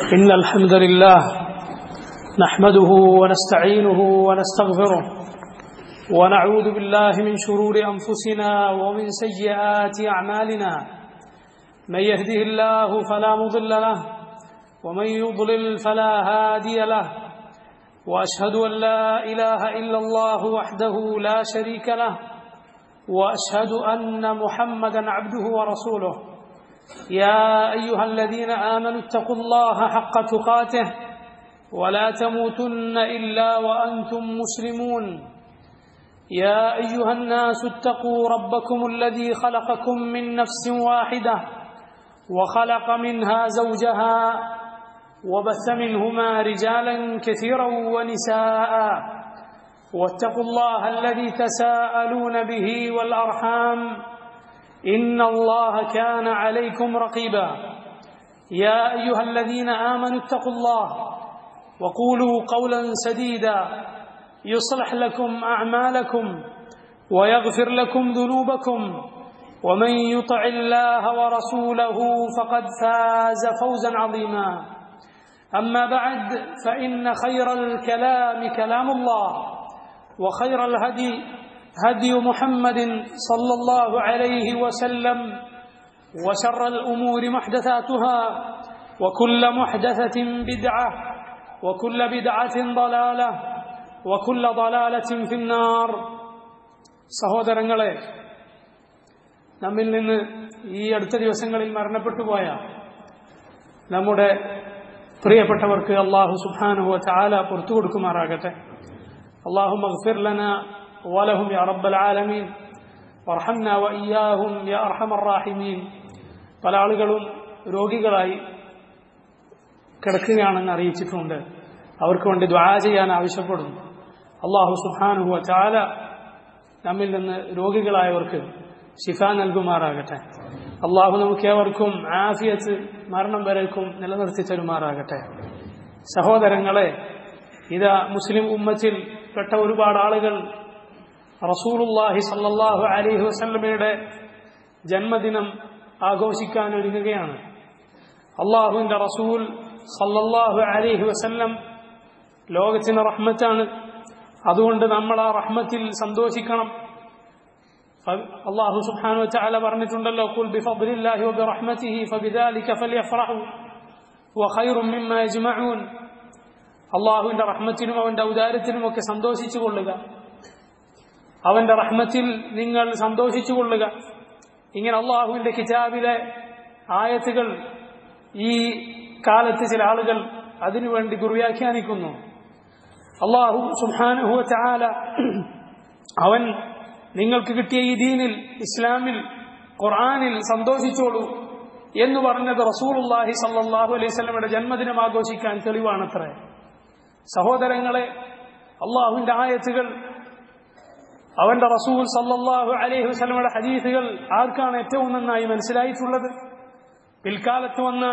إن الحمد لله نحمده ونستعينه ونستغفره ونعوذ بالله من شرور أنفسنا ومن سيئات أعمالنا من يهده الله فلا مضل له ومن يضلل فلا هادي له وأشهد أن لا إله إلا الله وحده لا شريك له وأشهد أن محمدا عبده ورسوله يا أيها الذين آمنوا اتقوا الله حق تقاته ولا تموتن إلا وأنتم مسلمون يا أيها الناس اتقوا ربكم الذي خلقكم من نفس واحدة وخلق منها زوجها وبث منهما رجالا كثيرا ونساء واتقوا الله الذي تساءلون به والأرحام إن الله كان عليكم رقيبا يا أيها الذين آمنوا اتقوا الله وقولوا قولا سديدا يصلح لكم أعمالكم ويغفر لكم ذنوبكم ومن يطع الله ورسوله فقد فاز فوزا عظيما أما بعد فإن خير الكلام كلام الله وخير الهدي هدي محمد صلى الله عليه وسلم وشر الأمور محدثاتها وكل محدثة بدعة وكل بدعة ضلالة وكل ضلالة في النار സഹോദരങ്ങളെ നമ്മിൽ നിന്ന് ഈ അടുത്ത ദിവസങ്ങളിൽ മരണപ്പെട്ടു പോയ നമ്മുടെ പ്രിയപ്പെട്ടവർക്ക് അള്ളാഹു സുബാനുഹോ ചാല പുറത്തു കൊടുക്കുമാറാകട്ടെ അള്ളാഹു മഗ്ഫിർ ലന ولهم يا رب العالمين وارحمنا وإياهم يا أرحم الراحمين പല ആളുകളും രോഗികളായി കിടക്കുകയാണെന്ന് അറിയിച്ചിട്ടുണ്ട് അവർക്ക് വേണ്ടി ദ്വാ ചെയ്യാൻ ആവശ്യപ്പെടുന്നു അള്ളാഹു സുഹാനുഹുവ ചാല നമ്മിൽ നിന്ന് രോഗികളായവർക്ക് ശിഫ നൽകുമാറാകട്ടെ അള്ളാഹു നമുക്ക് ഏവർക്കും ആഫിയത്ത് മരണം വരേക്കും നിലനിർത്തി തരുമാറാകട്ടെ സഹോദരങ്ങളെ ഇതാ മുസ്ലിം ഉമ്മത്തിൽ പെട്ട ഒരുപാട് ആളുകൾ റസൂലുല്ലാഹി സല്ലാഹു അലഹി വസ്ലമയുടെ ജന്മദിനം ആഘോഷിക്കാൻ ഒരുങ്ങുകയാണ് അള്ളാഹുവിന്റെ റസൂൽ സല്ലല്ലാഹു അലഹി വസല്ലം ലോകത്തിന് റഹ്മത്താണ് അതുകൊണ്ട് നമ്മൾ ആ റഹ്മത്തിൽ സന്തോഷിക്കണം അള്ളാഹു സുബ്ഹാനഹു വതആല പറഞ്ഞിട്ടുണ്ടല്ലോ ഖുൽ ബിഫദ്ലില്ലാഹി വബിറഹ്മതിഹി ഫബിദാലിക ഫൽയഫറഹു വഖൈറും മിമ്മാ യജ്മഊൻ അള്ളാഹുവിന്റെ റഹ്മത്തിനും അവന്റെ ഔദാര്യത്തിനും ഒക്കെ സന്തോഷിച്ചു കൊള്ളുക അവന്റെ റഹ്മത്തിൽ നിങ്ങൾ സന്തോഷിച്ചു കൊള്ളുക ഇങ്ങനെ അള്ളാഹുവിന്റെ കിതാബിലെ ആയത്തുകൾ ഈ കാലത്ത് ചില ആളുകൾ അതിനുവേണ്ടി ദുർവ്യാഖ്യാനിക്കുന്നു അള്ളാഹു സുഹാനുഹു ചാല അവൻ നിങ്ങൾക്ക് കിട്ടിയ ഈ ദീനിൽ ഇസ്ലാമിൽ ഖുർആാനിൽ സന്തോഷിച്ചോളൂ എന്ന് പറഞ്ഞത് റസൂലുല്ലാഹി സല്ലാഹു അലൈഹി സ്വലമയുടെ ജന്മദിനം ആഘോഷിക്കാൻ തെളിവാണത്രേ സഹോദരങ്ങളെ അള്ളാഹുവിന്റെ ആയത്തുകൾ അവന്റെ റസൂൽ സല്ലല്ലാഹു അലൈഹി വസല്ലമയുടെ ഹദീസുകൾ ആർക്കാണ് ഏറ്റവും നന്നായി മനസ്സിലായിട്ടുള്ളത് പിൽക്കാലത്ത് വന്ന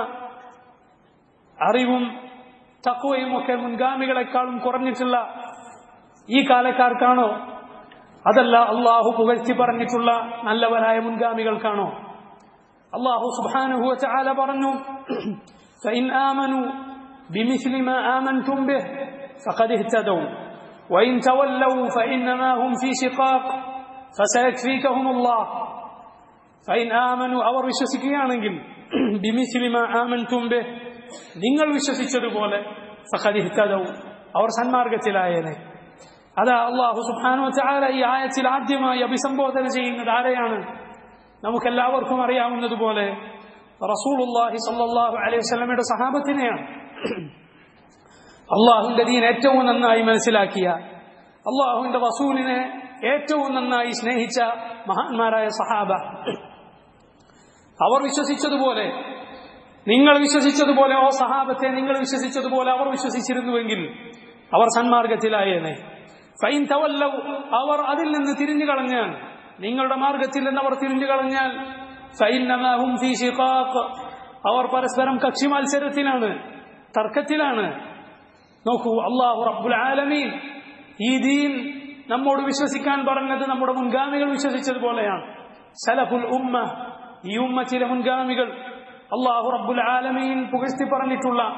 അറിവും തക്കവയും ഒക്കെ മുൻഗാമികളെക്കാളും കുറഞ്ഞിട്ടുള്ള ഈ കാലക്കാർക്കാണോ അതല്ല അള്ളാഹു പുകഴ്ത്തി പറഞ്ഞിട്ടുള്ള നല്ലവരായ മുൻഗാമികൾക്കാണോ അള്ളാഹു സുബ്ഹാനഹു വതആല പറഞ്ഞു فإن آمنوا بمثل ما آمنتم به فقد اهتدوا وإن تولوا فإنما هم في شقاق فسيكفيكهم الله فإن آمنوا അവർ വിശ്വസിക്കുകയാണെങ്കിൽ بمثل ما آمنتم به നിങ്ങൾ വിശ്വസിച്ചതുപോലെ فقد اهتدوا അവർ സന്മാർഗത്തിലായേനെ അതാ അള്ളാഹു സുബ്ഹാനഹു വതആല ഈ ആയത്തിൽ ആദ്യമായി അഭിസംബോധന ചെയ്യുന്നത് ആരെയാണ് നമുക്കെല്ലാവർക്കും അറിയാവുന്നതുപോലെ റസൂലുള്ളാഹി സ്വല്ലല്ലാഹു അലൈഹി വസല്ലമയുടെ സഹാബത്തിനെയാണ് അള്ളാഹുവിന്റെ ദീൻ ഏറ്റവും നന്നായി മനസ്സിലാക്കിയ അള്ളാഹുവിന്റെ റസൂലിനെ ഏറ്റവും നന്നായി സ്നേഹിച്ച മഹാന്മാരായ സഹാബ അവർ വിശ്വസിച്ചതുപോലെ നിങ്ങൾ വിശ്വസിച്ചതുപോലെ ഓ സഹാബത്തെ നിങ്ങൾ വിശ്വസിച്ചതുപോലെ അവർ വിശ്വസിച്ചിരുന്നുവെങ്കിൽ അവർ സന്മാർഗത്തിലായേനെ ഫൈൻ തവല്ലവ് അവർ അതിൽ നിന്ന് തിരിഞ്ഞു കളഞ്ഞാൽ നിങ്ങളുടെ മാർഗത്തിൽ നിന്ന് അവർ തിരിഞ്ഞു കളഞ്ഞാൽ ഫൈനമാഹും ഫീ ഷിഖാഖ് അവർ പരസ്പരം കക്ഷി മത്സരത്തിലാണ് തർക്കത്തിലാണ് നോക്കൂ അള്ളാഹു റബ്ബുൽ ആലമീൻ ഈ ദീൻ നമ്മോട് വിശ്വസിക്കാൻ പറഞ്ഞത് നമ്മുടെ മുൻഗാമികൾ വിശ്വസിച്ചതുപോലെയാണ് സലഫുൽ ഉമ്മ ഈ ഉമ്മ ചില മുൻഗാമികൾ അള്ളാഹു റബ്ബുൽ ആലമീൻ പുകഴ്ത്തി പറഞ്ഞിട്ടുള്ള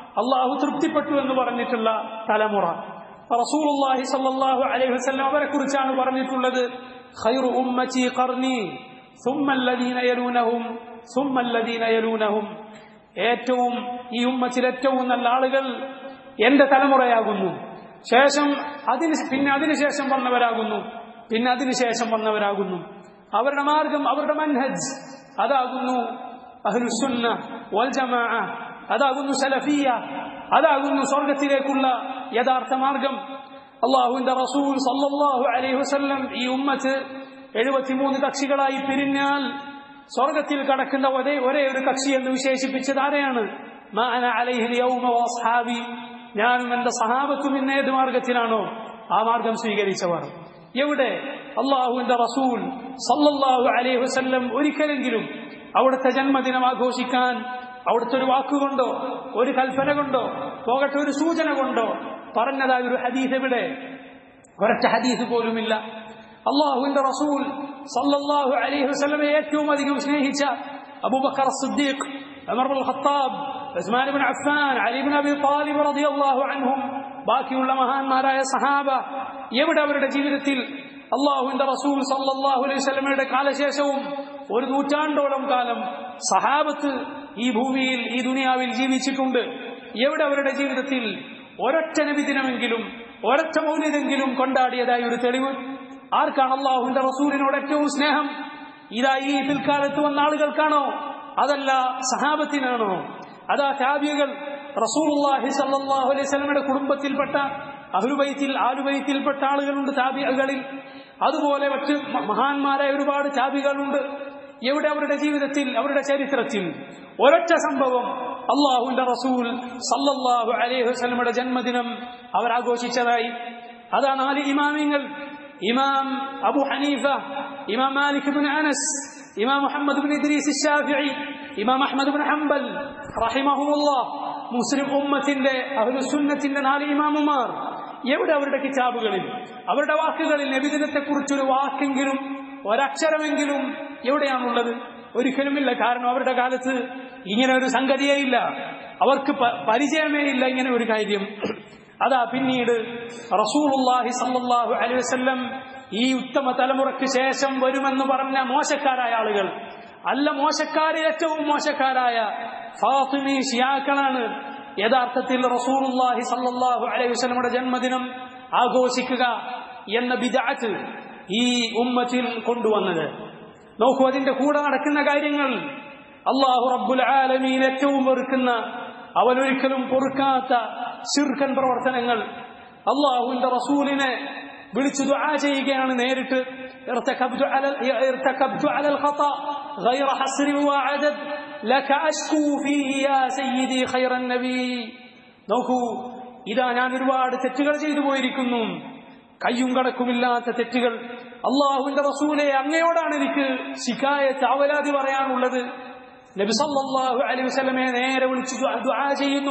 അള്ളാഹു തൃപ്തിപ്പെട്ടു എന്ന് പറഞ്ഞിട്ടുള്ള തലമുറ റസൂലുള്ളാഹി സല്ലല്ലാഹു അലൈഹി വസല്ലം അവരെ കുറിച്ചാണ് പറഞ്ഞിട്ടുള്ളത് ഖൈറു ഉമ്മത്തി ഖർനി ثم الذين يلونهم ثم الذين يلونهم ഏറ്റവും ഈ ഉമ്മത്തിൽ ഏറ്റവും നല്ല ആളുകൾ എന്റെ തലമുറയാകുന്നു ശേഷം അതിന് പിന്നെ അതിനുശേഷം വന്നവരാകുന്നു പിന്നെ അതിനുശേഷം വന്നവരാകുന്നു അവരുടെ മാർഗം അവരുടെ മൻഹജ് അതാകുന്നു അഹ്ലുസുന്ന വൽ ജമാഅ അതാകുന്നു സലഫിയ അതാകുന്നു സ്വർഗത്തിലേക്കുള്ള യഥാർത്ഥ മാർഗം അള്ളാഹുവിന്റെ റസൂൽ സല്ലല്ലാഹു അലൈഹി വസല്ലം ഈ ഉമ്മത്ത് എഴുപത്തിമൂന്ന് കക്ഷികളായി പിരിഞ്ഞാൽ സ്വർഗത്തിൽ കടക്കുന്ന ഒരേ ഒരേ ഒരു കക്ഷി എന്ന് വിശേഷിപ്പിച്ചത് ആരെയാണ് മാന അലൈഹിൽ യൗമ വസ്ഹാബി ഞാനും എന്റെ സഹാബത്തും ഇന്ന് ഏത് മാർഗത്തിലാണോ ആ മാർഗം സ്വീകരിച്ചവർ എവിടെ അള്ളാഹുവിന്റെ റസൂൽ സല്ലല്ലാഹു അലൈഹി വസല്ലം ഒരിക്കലെങ്കിലും അവിടുത്തെ ജന്മദിനം ആഘോഷിക്കാൻ അവിടുത്തെ ഒരു വാക്കുകൊണ്ടോ ഒരു കൽപ്പന കൊണ്ടോ പോകട്ടെ ഒരു സൂചന കൊണ്ടോ പറഞ്ഞതായ ഒരു ഹദീസ് എവിടെ ഒരൊറ്റ ഹദീസ് പോലുമില്ല അള്ളാഹുവിന്റെ റസൂൽ സല്ലല്ലാഹു അലൈഹി വസല്ലമയെ ഏറ്റവും അധികം സ്നേഹിച്ച Abu Bakr Siddiq Umar bin Khattab Uthman bin Affan Ali bin Abi Talib റളിയല്ലാഹു അൻഹും ബാക്കിയുള്ള മഹാന്മാരായ സഹാബ എവിടെ അവരുടെ ജീവിതത്തിൽ അള്ളാഹുവിന്റെ റസൂൽ സല്ലല്ലാഹു അലൈഹി വസല്ലമയുടെ കാലശേഷവും ഒരു നൂറ്റാണ്ടോളം കാലം സഹാബത്ത് ഈ ഭൂമിയിൽ ഈ ദുനിയാവിൽ ജീവിച്ചിട്ടുണ്ട് എവിടെ അവരുടെ ജീവിതത്തിൽ ഒരൊറ്റ നബിദിനമെങ്കിലും ഒരൊറ്റ മൗലിതെങ്കിലും കൊണ്ടാടിയതായ ഒരു തെളിവ് ആർക്കാണ് അള്ളാഹുവിന്റെ റസൂലിനോട് ഏറ്റവും സ്നേഹം ഇതാ ഈ പിൽക്കാലത്ത് വന്ന ആളുകൾക്കാണോ അതല്ല സഹാബത്തിനാണോ അതാ താബിയകൾ റസൂലുള്ളാഹി സല്ലല്ലാഹു അലൈഹി വസല്ലമയുടെ കുടുംബത്തിൽപ്പെട്ട അഹ്ലുബൈത്തിൽ ആലുബൈത്തിൽപ്പെട്ട ആളുകളുണ്ട് താബിയകളിൽ അതുപോലെ മറ്റ് മഹാന്മാരായ ഒരുപാട് താബികളുണ്ട് എവിടെ അവരുടെ ജീവിതത്തിൽ അവരുടെ ചരിത്രത്തിൽ ഒരൊറ്റ സംഭവം അള്ളാഹുവിന്റെ റസൂൽ സല്ലല്ലാഹു അലൈഹി വസല്ലമയുടെ ജന്മദിനം അവർ ആഘോഷിച്ചതായി അതാ നാല് ഇമാമിങ്ങൾ ഇമാം അബു ഹനീഫ ഇമാം മാലിക് ബിൻ അനസ് ഇമാം മുഹമ്മദ് ബിൻ ഇദ്രീസ് ഷാഫിഈ ഇമാം അഹ്മദ് ബിൻ ഹംബൽ റഹിമഹുമുല്ലാ മുസ്ലിം ഉമ്മത്തിന്റെ അഹ്ലുസുന്നത്തിന്റെ നാല് ഇമാമുമാർ എവിടെ അവരുടെ കിതാബുകളിൽ അവരുടെ വാക്കുകളിൽ നബിദിനത്തെക്കുറിച്ചൊരു വാക്കെങ്കിലും ഒരക്ഷരമെങ്കിലും എവിടെയാണുള്ളത് ഒരിക്കലുമില്ല കാരണം അവരുടെ കാലത്ത് ഇങ്ങനെ ഒരു സംഗതിയേ ഇല്ല അവർക്ക് പരിചയമേ ഇല്ല ഇങ്ങനെ ഒരു കാര്യം അതാ പിന്നീട് റസൂലുള്ളാഹി സല്ലല്ലാഹു അലൈഹി വസല്ലം ഈ ഉത്തമ തലമുറയ്ക്ക് ശേഷം വരുമെന്ന് പറഞ്ഞ മോശക്കാരായ ആളുകൾ അല്ല മോശക്കാരിൽ ഏറ്റവും മോശക്കാരായ ഫാത്തിമി ഷിയാക്കളാണ് യഥാർത്ഥത്തിൽ റസൂലുള്ളാഹി സല്ലല്ലാഹു അലൈഹി വസല്ലമയുടെ ജന്മദിനം ആഘോഷിക്കുക എന്ന ബിദഅത്ത് ഈ ഉമ്മത്തിൽ കൊണ്ടുവന്നത് നോക്കൂ അതിന്റെ കൂടെ നടക്കുന്ന കാര്യങ്ങൾ അള്ളാഹു റബ്ബുൽ ആലമീൻ ഏറ്റവും വെറുക്കുന്ന അവനൊരിക്കലും പൊറുക്കാത്ത ശിർക്കൻ പ്രവർത്തനങ്ങൾ അള്ളാഹുവിന്റെ റസൂലിനെ വിളിച്ചു ദുആ ചെയ്യുകയാണ് നേരിട്ട് ارتكبت على ارتكبت على الخطا غير حصر وعدد لك اشكو فيه يا سيدي خير النبي നോക്കൂ ഇതാ ഞാൻ ഒരുപാട് തെറ്റുകൾ ചെയ്തു പോയിരിക്കുന്നു കയ്യും കടക്കുമില്ലാത്ത തെറ്റുകൾ അള്ളാഹുവിന്റെ റസൂലെ അങ്ങയോടാണ് എനിക്ക് ശിക്കായത്ത് അവലാതി പറയാനുള്ളത് നബി സല്ലല്ലാഹു അലൈഹി വസല്ലമയെ നേരെ വിളിച്ചു ദുആ ചെയ്യുന്നു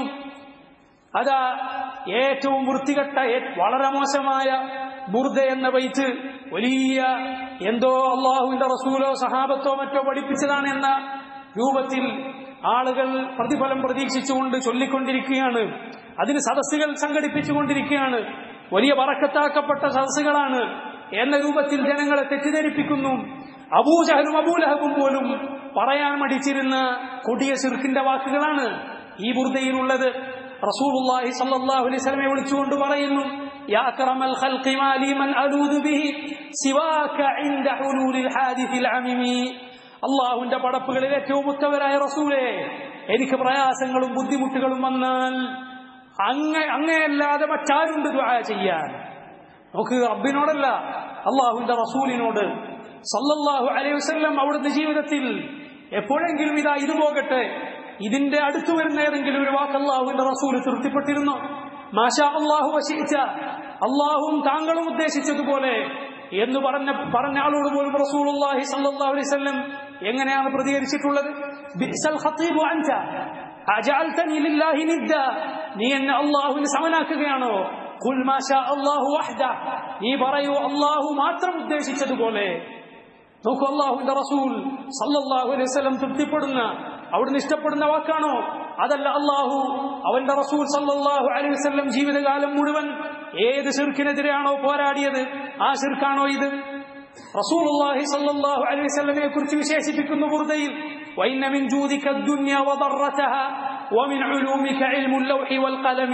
അതാ ഏറ്റവും വൃത്തികെട്ട വളരെ മോശമായ ബുർദ എന്ന ബൈറ്റ് വലിയ എന്തോ അള്ളാഹുവിന്റെ റസൂലോ സഹാബത്തോ മറ്റോ പഠിപ്പിച്ചതാണ് എന്ന രൂപത്തിൽ ആളുകൾ പ്രതിഫലം പ്രതീക്ഷിച്ചുകൊണ്ട് ചൊല്ലിക്കൊണ്ടിരിക്കുകയാണ് അതിന് സദസ്സുകൾ സംഘടിപ്പിച്ചുകൊണ്ടിരിക്കുകയാണ് വലിയ വറക്കത്താക്കപ്പെട്ട സദസ്സുകളാണ് എന്ന രൂപത്തിൽ ജനങ്ങളെ തെറ്റിദ്ധരിപ്പിക്കുന്നു അബൂജഹലും അബൂലഹബും പോലും പറയാൻ മടിച്ചിരുന്ന കൊടിയ സിർക്കിന്റെ വാക്കുകളാണ് ഈ ബുർദയിലുള്ളത് റസൂലുള്ളാഹി സല്ലല്ലാഹു അലൈഹി വസല്ലമയെ വിളിച്ചുകൊണ്ട് പറയുന്നു യാ അക്രമൽ ഖൽഖി മാ ലി മൻ അലൂദു ബിഹി സിവാക ഇൻദ ഹുലൂലിൽ ഹാദിസിൽ അമിമി അള്ളാഹുവിന്റെ പടപ്പുകളിൽ ഏറ്റവും ഉത്തവരായ റസൂലേ എനിക്ക് പ്രയാസങ്ങളും ബുദ്ധിമുട്ടുകളും വന്നാൽ അങ്ങ അങ്ങയല്ലാതെ മറ്റാരുണ്ട് ദുആ ചെയ്യാൻ നമുക്ക് റബ്ബിനോടല്ല അള്ളാഹുവിന്റെ റസൂലിനോട് സല്ലല്ലാഹു അലൈഹി വസല്ലം അവിടുത്തെ ജീവിതത്തിൽ എപ്പോഴെങ്കിലും ഇതാ ഇത് പോകട്ടെ ഇതിന്റെ അടുത്തു വരുന്ന ഏതെങ്കിലും ഒരു വാക്ക് അള്ളാഹുവിന്റെ റസൂല് തൃപ്തിപ്പെട്ടിരുന്നു മാഷാ അള്ളാഹു വശിച്ച അള്ളാഹും താങ്കളും ഉദ്ദേശിച്ചതുപോലെ എന്ന് പറഞ്ഞ പറഞ്ഞ ആളോട് പോലും റസൂലുള്ളാഹി സല്ലല്ലാഹു അലൈഹി വസല്ലം എങ്ങനെയാണ് പ്രതികരിച്ചിട്ടുള്ളത് ബിഅ്സൽ ഖതീബു അൻത അജഅൽതനി ലില്ലാഹി നിദ്ദ നീ എന്നെ അള്ളാഹുവിന് സമനാക്കുകയാണോ ഖുൽ മാഷാ അല്ലാഹു വഹ്ദ നീ പറയൂ അള്ളാഹു മാത്രം ഉദ്ദേശിച്ചതുപോലെ നോക്കൂ അള്ളാഹുവിന്റെ റസൂൽ സല്ലല്ലാഹു അലൈഹി വസല്ലം തൃപ്തിപ്പെടുന്ന അവിടുന്ന് ഇഷ്ടപ്പെടുന്ന വാക്കാണോ അതല്ല അള്ളാഹു അവന്റെ റസൂൽ സല്ലല്ലാഹു അലൈഹി വസല്ലം ജീവിതകാലം മുഴുവൻ ഏത് ശിർക്കിനെതിരെയാണോ പോരാടിയത് ആ ശിർക്കാണോ ഇത് റസൂലുള്ളാഹി സല്ലല്ലാഹു അലൈഹി വസല്ലമയെ കുറിച്ച് വിശേഷിപ്പിക്കുന്ന ബുർദയിൽ وإن من جودك الدنيا وضرتها ومن علومك علم اللوح والقلم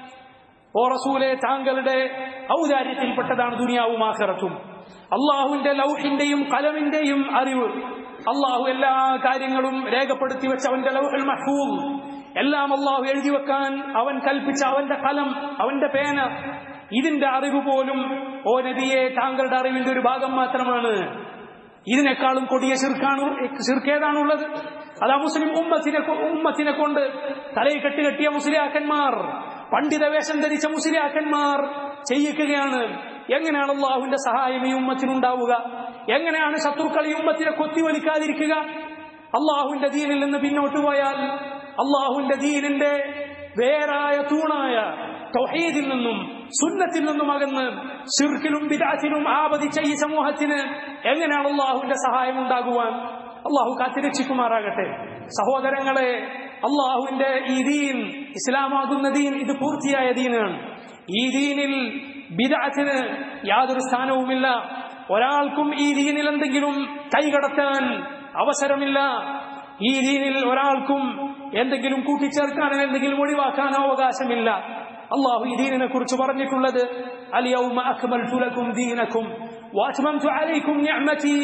ഓ റസൂലെ താങ്കളുടെ ഔദാര്യത്തിൽപ്പെട്ടതാണ് ദുനിയാവും ആഖിറത്തും അള്ളാഹുവിന്റെ ലൗഹിന്റെയും കലമിന്റെയും അറിവ് അള്ളാഹു എല്ലാ കാര്യങ്ങളും രേഖപ്പെടുത്തി വെച്ച അവന്റെ ലൗഹുൽ മഹ്ഫൂം എല്ലാം അള്ളാഹു എഴുതി വെക്കാൻ അവൻ കൽപ്പിച്ച അവന്റെ കലം അവന്റെ പേന ഇതിന്റെ അറിവ് പോലും ഓ നബിയെ താങ്കളുടെ അറിവിന്റെ ഒരു ഭാഗം മാത്രമാണ് ഇതിനേക്കാളും കൊടിയ ശിർക്കാണ് ശിർക്കേതാണുള്ളത് അതാ മുസ്ലിം ഉമ്മത്തിനെ ഉമ്മത്തിനെ കൊണ്ട് തലയിൽ കെട്ടുകെട്ടിയ മുസ്ലിയാക്കന്മാർ പണ്ഡിത വേഷം ധരിച്ച മുസ്ലിയാക്കന്മാർ ചെയ്യിക്കുകയാണ് എങ്ങനെയാണ് അള്ളാഹുവിന്റെ സഹായം ഈ ഉമ്മത്തിനുണ്ടാവുക എങ്ങനെയാണ് ശത്രുക്കൾ ഈ ഉമ്മത്തിനെ കൊത്തിവലിക്കാതിരിക്കുക അള്ളാഹുവിന്റെ ദീനിൽ നിന്ന് പിന്നോട്ട് പോയാൽ അള്ളാഹുവിന്റെ ദീനിന്റെ വേറായ തൂണായ തൗഹീദിൽ നിന്നും സുന്നത്തിൽ നിന്നും അകന്ന് ശിർക്കിലും ബിദാത്തിലും ആപതിച്ച ഈ സമൂഹത്തിന് എങ്ങനെയാണ് അള്ളാഹുവിന്റെ സഹായം ഉണ്ടാകുവാൻ അള്ളാഹു കാത്തിരക്ഷിക്കുമാറാകട്ടെ സഹോദരങ്ങളെ അള്ളാഹുവിന്റെ ഈ ദീൻ ഇസ്ലാമാകുന്ന ദീൻ ഇത് പൂർത്തിയായ ദീനാണ് ഈ ദീനിൽ ബിദാത്തിന് യാതൊരു സ്ഥാനവുമില്ല ഒരാൾക്കും ഈ ദീനിൽ എന്തെങ്കിലും കൈകടത്താൻ അവസരമില്ല ഈ ദീനിൽ ഒരാൾക്കും എന്തെങ്കിലും കൂട്ടിച്ചേർക്കാനോ എന്തെങ്കിലും ഒഴിവാക്കാനോ അവകാശമില്ല അള്ളാഹു ഈ ദീനിനെ കുറിച്ച് പറഞ്ഞിട്ടുള്ളത് അലിയൗമ അക്മൽതു ലക്കും ദീനക്കും وأتممت عليكم نعمتي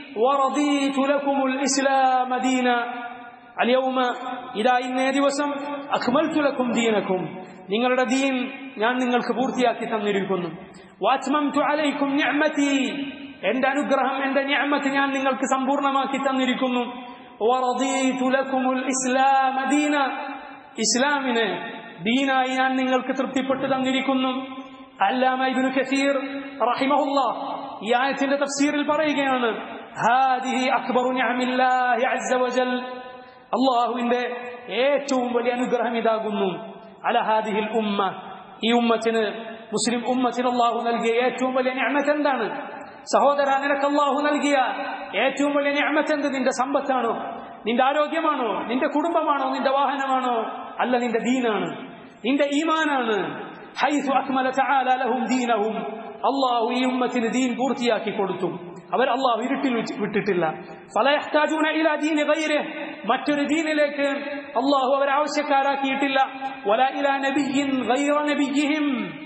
ورضيت لكم الإسلام دينا اليوم إذا إن ദിവസം أكملت لكم دينكم നിങ്ങളുടെ ദീൻ ഞാൻ നിങ്ങൾക്ക് പൂർത്തിയാക്കി തന്നിരിക്കുന്നു വാച്മംതു അലൈക്കും നിഅമതി എന്റെ അനുഗ്രഹം എന്റെ നിഅമത്ത് ഞാൻ നിങ്ങൾക്ക് സമ്പൂർണ്ണമാക്കി തന്നിരിക്കുന്നു വറദീതു ലക്കുമുൽ ഇസ്ലാമ ദീന ഇസ്ലാമിനെ ദീനായി ഞാൻ നിങ്ങൾക്ക് തൃപ്തിപ്പെട്ട് തന്നിരിക്കുന്നു അല്ലാമ ഇബ്നു കസീർ റഹിമഹുല്ലാ ഈ ആയത്തിന്റെ തഫ്സീറിൽ പറയുകയാണ് ഹാദിഹി അക്ബറു നിഅമില്ലാഹി അസ്സ വജൽ അല്ലാഹുവിന്റെ ഏറ്റവും വലിയ അനുഗ്രഹം ഇതാകുന്നു അല ഹാദിഹിൽ ഉമ്മ ഈ ഉമ്മത്തിന് മുസ്ലിം ഉമ്മത്തിന് അള്ളാഹു നൽകിയ ഏറ്റവും വലിയ നിഅമത്ത് എന്താണ് സഹോദര നിനക്ക് അള്ളാഹു നൽകിയ ഏറ്റവും വലിയ നിഅമത്ത് എന്ത് നിന്റെ സമ്പത്താണോ നിന്റെ ആരോഗ്യമാണോ നിന്റെ കുടുംബമാണോ നിന്റെ വാഹനമാണോ അല്ല നിന്റെ ദീനാണ് നിന്റെ ഈമാനാണ് ഹൈസു അക്മല തആല ലഹും ദീനഹും അള്ളാഹു ഈ ഉമ്മത്തിന് ദീൻ പൂർത്തിയാക്കി കൊടുത്തു അവർ അള്ളാഹു ഇരുട്ടിൽ വിട്ടിട്ടില്ല ഫലയഹ്താജൂന ഇലാ ദീനി ഗൈരെ മറ്റൊരു ദീനിലേക്ക് അള്ളാഹു അവരെ ആവശ്യക്കാരാക്കിയിട്ടില്ല വല ഇലാ നബിയിൻ ഗൈറ നബിയിഹിം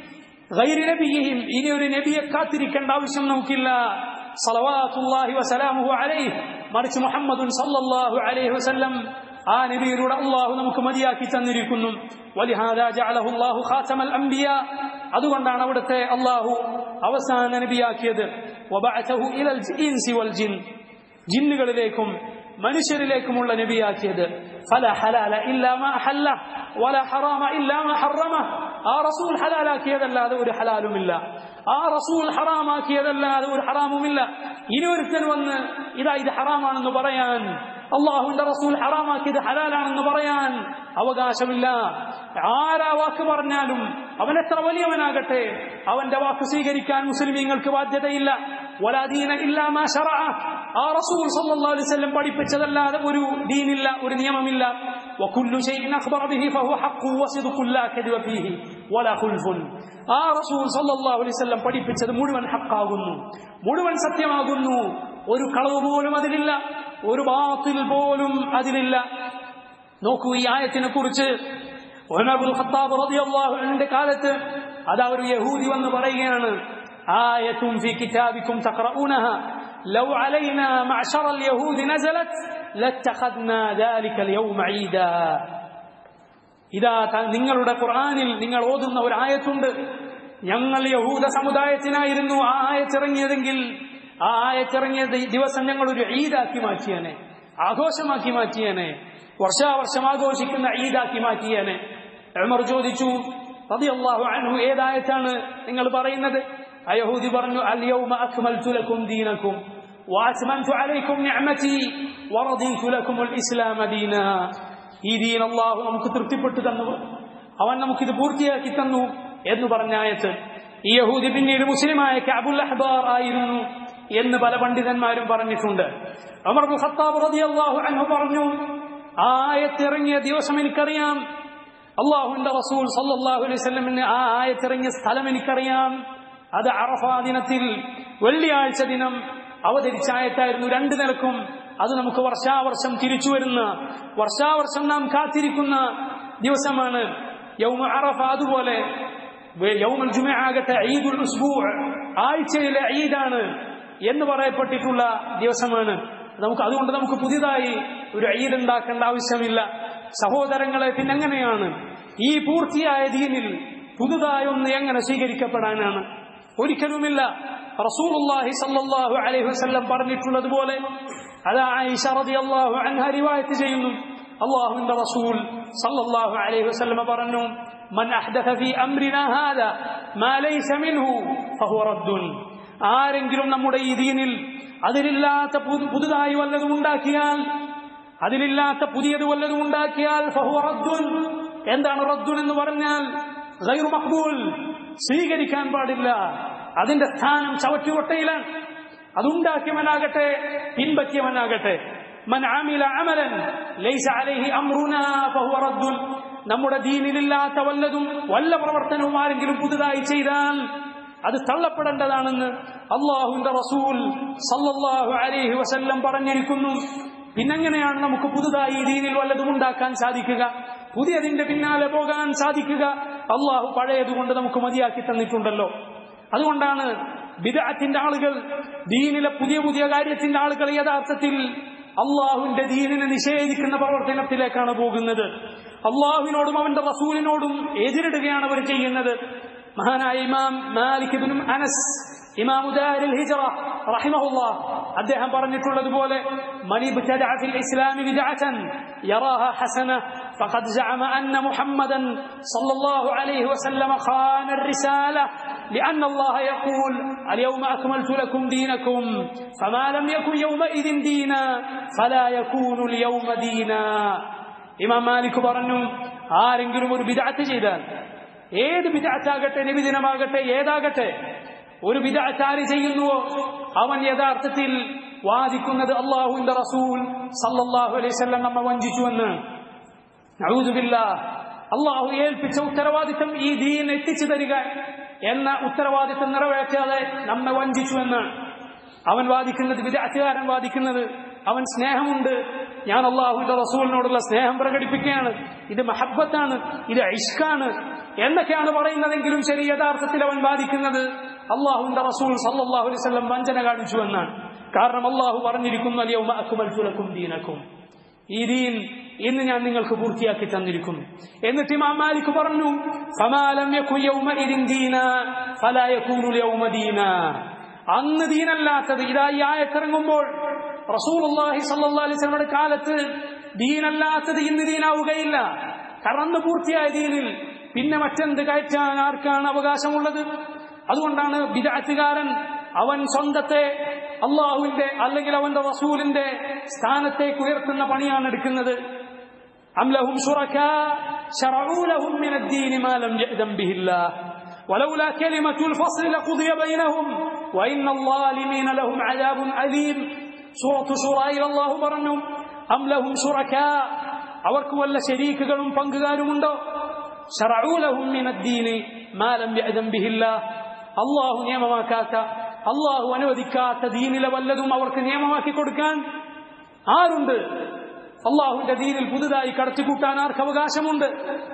ഗൈറ നബിയിഹിം ഇനി ഒരു നബിയെ കാത്തിരിക്കേണ്ട ആവശ്യം നമുക്കില്ല സലവാത്തുല്ലാഹി വസലാമുഹു അലൈഹി മറിച്ച് മുഹമ്മദുൻ സല്ലല്ലാഹു അലൈഹി വസല്ലം ആ നബിയിലൂടെ അള്ളാഹു നമുക്ക് മതിയാക്കി തന്നിരിക്കുന്നു വലിഹാദാ ജഅലഹു അല്ലാഹു ഖാതമൽ അംബിയ അതുകൊണ്ടാണ് അവിടുത്തെ അള്ളാഹു അവസാന നബിയാക്കിയത് വബഅതഹു ഇലൽ ഇൻസി വൽ ജിൻ ജിന്നുകളിലേക്കും മനുഷ്യരിലേക്കുമുള്ള നബിയാക്കിയത് ഫല ഹലാല ഇല്ലാ മാ ഹല്ല വല ഹറാമ ഇല്ലാ മാ ഹറമ ആ റസൂൽ ഹലാലാക്കിയതല്ലാതെ ഒരു ഹലാലുമില്ല ആ റസൂൽ ഹറാമാക്കിയതല്ലാതെ ഒരു ഹറാമുമില്ല ഇനി ഒരുത്തൻ വന്ന് ഇതാ ഇത് ഹറാമാണെന്ന് പറയാൻ അള്ളാഹുവിന്റെ റസൂൽ ഹറാമാക്കിയത് ഹലാലാണെന്ന് പറയാൻ അവകാശമില്ല ആരാ വാക്ക് പറഞ്ഞാലും അവൻ എത്ര വലിയവനാകട്ടെ അവന്റെ വാക്ക് സ്വീകരിക്കാൻ മുസ്ലിമീങ്ങൾക്ക് ബാധ്യതയില്ല വലാദീന ഇല്ലാമാ ശറഅ ആ റസൂൽ സല്ലല്ലാഹു അലൈഹി വസല്ലം പഠിപ്പിച്ചതല്ലാതെ ഒരു ദീനില്ല ഒരു നിയമമില്ല وكل شيء أخبر به فهو حق وصدق لا كذب فيه ولا خلف ആ റസൂൽ സല്ലല്ലാഹു അലൈഹി വസല്ലം പഠിപ്പിച്ചത് മുഴുവൻ ഹക്കാകുന്നു മുഴുവൻ സത്യമാകുന്നു ഒരു കളവ് പോലും അതിലില്ല ഒരു ബാത്തിൽ പോലും അതിലില്ല നോക്കൂ ഈ ആയത്തിനെ കുറിച്ച് ഉമറുൽ ഖത്താബ് റളിയല്ലാഹു അൻഹുവിന്റെ കാലത്ത് അതാ ഒരു യഹൂദി വന്ന് പറയുകയാണ് ആയത്തും ഫി കിതാബിക്കും തഖറഊനഹ ലൗ അലൈനാ മഅശറ اليهود നസലത് ലത്തഖദ്നാ ذلك اليوم عيدا ഇതാ നിങ്ങളുടെ ഖുർആനിൽ നിങ്ങൾ ഓതുന്ന ഒരു ആയത്തുണ്ട് ഞങ്ങൾ യഹൂദ സമുദായത്തിനായിരുന്നു ആ ആയത്തിറങ്ങിയതെങ്കിൽ ആ ആയത്തിറങ്ങിയ ദിവസം ഞങ്ങൾ ഒരു ഈദാക്കി മാറ്റിയേനെ ആഘോഷമാക്കി മാറ്റിയേനെ വർഷാവർഷം ആഘോഷിക്കുന്ന ഈദാക്കി മാറ്റിയേനെ ഉമർ ചോദിച്ചു റളിയല്ലാഹു അൻഹു ഏതായത്താണ് നിങ്ങൾ പറയുന്നത് അയഹൂദി പറഞ്ഞു അൽയൗമ അക്മൽതു ലക്കും ദീനക്കും വാസ്മൻതു അലൈക്കും നിഅമതി വറദീതു ലക്കുമുൽ ഇസ്ലാമ ദീനാ ഈ ദീൻ അള്ളാഹു നമുക്ക് തൃപ്തിപ്പെട്ടു തന്നു അവൻ നമുക്കിത് പൂർത്തിയാക്കി തന്നു എന്ന് പറഞ്ഞ ആയത്ത് ഈ യഹൂദി പിന്നീട് മുസ്ലിമായ കഅബുൽ അഹ്ബാർ ആയിരുന്നു എന്ന് പല പണ്ഡിതന്മാരും പറഞ്ഞിട്ടുണ്ട് അമർ ഖത്താബ് റളിയല്ലാഹു അൻഹു പറഞ്ഞു ആ ആയത്തിറങ്ങിയ ദിവസം എനിക്കറിയാം അള്ളാഹുവിന്റെ റസൂൽ സല്ലല്ലാഹു അലൈഹി വസല്ലമിന് ആ ആയത്തിറങ്ങിയ സ്ഥലം എനിക്കറിയാം അത് അറഫാ ദിനത്തിൽ വെള്ളിയാഴ്ച ദിനം അവതരിച്ച ആയത്തായിരുന്നു രണ്ടു നിലക്കും അത് നമുക്ക് വർഷാവർഷം തിരിച്ചു വരുന്ന വർഷാവർഷം നാം കാത്തിരിക്കുന്ന ദിവസമാണ് യൗമ അറഫ അതുപോലെ യൗമുൽ ജുമ ആകട്ടെ ഈദുൽ ഉസ്ബൂ ആഴ്ചയിലെ ഈദാണ് എന്ന് പറയപ്പെട്ടിട്ടുള്ള ദിവസമാണ് നമുക്ക് അതുകൊണ്ട് നമുക്ക് പുതിയതായി ഒരു ഈദ് ഉണ്ടാക്കേണ്ട ആവശ്യമില്ല സഹോദരങ്ങളെ പിന്നെങ്ങനെയാണ് ഈ പൂർത്തിയായ ദീനിൽ പുതുതായി ഒന്ന് എങ്ങനെ സ്വീകരിക്കപ്പെടാനാണ് ഒരിക്കലുമില്ല റസൂലുള്ളാഹി സല്ലല്ലാഹു അലൈഹി വസല്ലം പറഞ്ഞിട്ടുള്ളതുപോലെ അതാ ആയിഷ റളിയല്ലാഹു അൻഹ റിവായത്ത് ചെയ്യുന്നു അള്ളാഹുവിന്റെ റസൂൽ സല്ലല്ലാഹു അലൈഹി വസല്ലം പറഞ്ഞു മൻ അഹ്ദഥ ഫീ അംരിനാ ഹാദാ മാ ലൈസ മിൻഹു ഫഹുവ റദ്ദുൻ ആരെങ്കിലും നമ്മുടെ ഈ ദീനിൽ അതിലില്ലാത്ത പുതുതായി വല്ലതും ഉണ്ടാക്കിയാൽ അതിലില്ലാത്ത പുതിയത് വല്ലതും ഉണ്ടാക്കിയാൽ ഫഹുവ റദ്ദുൻ എന്താണ് റദ്ദുൻ എന്ന് പറഞ്ഞാൽ ഗൈറു മഖ്ബൂൽ സ്വീകരിക്കാൻ പാടില്ല അതിന്റെ സ്ഥാനം ചവറ്റുകൊട്ടയിലാണ് അതുണ്ടാക്കിയവനാകട്ടെ പിൻപറ്റിയവനാകട്ടെ മൻ ആമില അമലൻ ലൈസ അലൈഹി അംറുനാ ഫഹുവ റദ്ദുൻ നമ്മുടെ ദീനിലില്ലാത്ത വല്ലതും വല്ല പ്രവർത്തനവും ആരെങ്കിലും പുതുതായി ചെയ്താൽ അത് തള്ളപ്പെടേണ്ടതാണെന്ന് അള്ളാഹുവിന്റെ റസൂൽ സല്ലല്ലാഹു അലൈഹി വസല്ലം പറഞ്ഞിരിക്കുന്നു പിന്നെങ്ങനെയാണ് നമുക്ക് പുതുതായി ഈ ദീനിൽ വല്ലതും ഉണ്ടാക്കാൻ സാധിക്കുക പുതിയതിന്റെ പിന്നാലെ പോകാൻ സാധിക്കുക അള്ളാഹു പഴയതുകൊണ്ട് നമുക്ക് മതിയാക്കി തന്നിട്ടുണ്ടല്ലോ അതുകൊണ്ടാണ് ബിദഅത്തിന്റെ ആളുകൾ ദീനിലെ പുതിയ പുതിയ കാര്യത്തിന്റെ ആളുകൾ യഥാർത്ഥത്തിൽ അള്ളാഹുവിന്റെ ദീനിനെ നിഷേധിക്കുന്ന പ്രവർത്തനത്തിലേക്കാണ് പോകുന്നത് അള്ളാഹുവിനോടും അവന്റെ റസൂലിനോടും എതിരിടുകയാണ് അവർ ചെയ്യുന്നത് മഹാനായ ഇമാം മാലിക് ഇബ്നു അനസ് ഇമാം ദാരിൽ ഹിജ്റ റഹിമഹുല്ലാഹ് അദ്ദേഹം പറഞ്ഞിട്ടുള്ളതുപോലെ മൻ ഇബ്തദഅ ഫിൽ ഇസ്ലാമി ബിദ്അതൻ യറാഹ ഹസന فقد زعم أن محمدا صلى الله عليه وسلم خان الرسالة لأن الله يقول اليوم أكملت لكم دينكم فما لم يكن يومئذ دينا فلا يكون اليوم دينا ഇമാം മാലിക് പറഞ്ഞു ആരെങ്കിലും ഒരു ബിദഅത്ത് ചെയ്താൽ ഏത് ബിദഅത്താകട്ടെ നിബിദിനമാകട്ടെ ഏതാകട്ടെ ഒരു ബിദഅത്താര് ചെയ്യുന്നുവോ അവൻ യഥാർത്ഥത്തിൽ വാദിക്കുന്നത് അള്ളാഹുവിന്റെ റസൂൽ സല്ലല്ലാഹു അലൈഹി വസല്ലം നമ്മെ വഞ്ചിച്ചുവെന്ന് നഊദുബില്ല അള്ളാഹു ഏൽപ്പിച്ച ഉത്തരവാദിത്തം ഈ ദീൻ എത്തിച്ചു തരിക എന്ന ഉത്തരവാദിത്തം നിറവേറ്റാതെ നമ്മെ വഞ്ചിച്ചു എന്നാണ് അവൻ വാദിക്കുന്നത് വിദഗ്ധകാരൻ വാദിക്കുന്നത് അവൻ സ്നേഹമുണ്ട് ഞാൻ അള്ളാഹുവിന്റെ റസൂലിനോടുള്ള സ്നേഹം പ്രകടിപ്പിക്കുകയാണ് ഇത് മഹബത്താണ് ഇത് ഇഷ്കാണ് എന്നൊക്കെയാണ് പറയുന്നതെങ്കിലും ശരി യഥാർത്ഥത്തിൽ അവൻ വാദിക്കുന്നത് അള്ളാഹുവിന്റെ റസൂൽ സല്ലാഹു അലൈഹി സ്വലം വഞ്ചന കാണിച്ചു എന്നാണ് കാരണം അള്ളാഹു പറഞ്ഞിരിക്കുന്നു അലിയൗമ അക്കുമൽഫുലക്കും ദീനക്കും ഈ ദീൻ ഇന്ന് ഞാൻ നിങ്ങൾക്ക് പൂർത്തിയാക്കി തന്നിരിക്കുന്നു എന്നിട്ട് ഇമാം മാലിക് പറഞ്ഞു ഫമാലം യകു യൗമഇദിൻ ദീന ഫലാ യകൂനു യൗമ ദീന അന്ന് ദീനല്ലാത്തത് ഇതാ ഈ ആയത്തിറങ്ങുമ്പോൾ റസൂലുള്ളാഹി സ്വല്ലല്ലാഹു അലൈഹി വസല്ലമയുടെ കാലത്ത് ദീനല്ലാത്തത് ഇന്ന് ദീനാവുകയില്ല കാരണം അന്ന് പൂർത്തിയായ ദീനിൽ പിന്നെ മറ്റെന്ത് കയറ്റാൻ ആർക്കാണ് അവകാശമുള്ളത് അതുകൊണ്ടാണ് ബിദഅത്തുകാരൻ അവൻ സ്വന്തത്തെ അള്ളാഹുവിന്റെ അല്ലെങ്കിൽ അവന്റെ റസൂലിന്റെ സ്ഥാനത്തേക്ക് ഉയർത്തുന്ന പണിയാണ് എടുക്കുന്നത് أم لهم شركاء شرعوا لهم من الدين ما لم يأذن به الله ولولا كلمة الفصل لقضي بينهم وإن الظالمين لهم عذاب أليم سورة شرائر الله പറഞ്ഞു أم لهم شركاء അവർക്ക് വല്ല ശരീക്കുകളും പങ്കുകാരുമുണ്ടോ ഷറഊ ലഹും മിന الدين ما لم يأذن به الله അള്ളാഹു നിയമമാക്കാത്ത അള്ളാഹു അനുവദിക്കാത്ത ദീനിലെ വല്ലതും അവർക്ക് നിയമമാക്കി കൊടുക്കാൻ ആരുണ്ട് അള്ളാഹുവിന്റെ ദീനിൽ പുതുതായി കടത്തിക്കൂട്ടാൻ ആർക്ക് അവകാശമുണ്ട്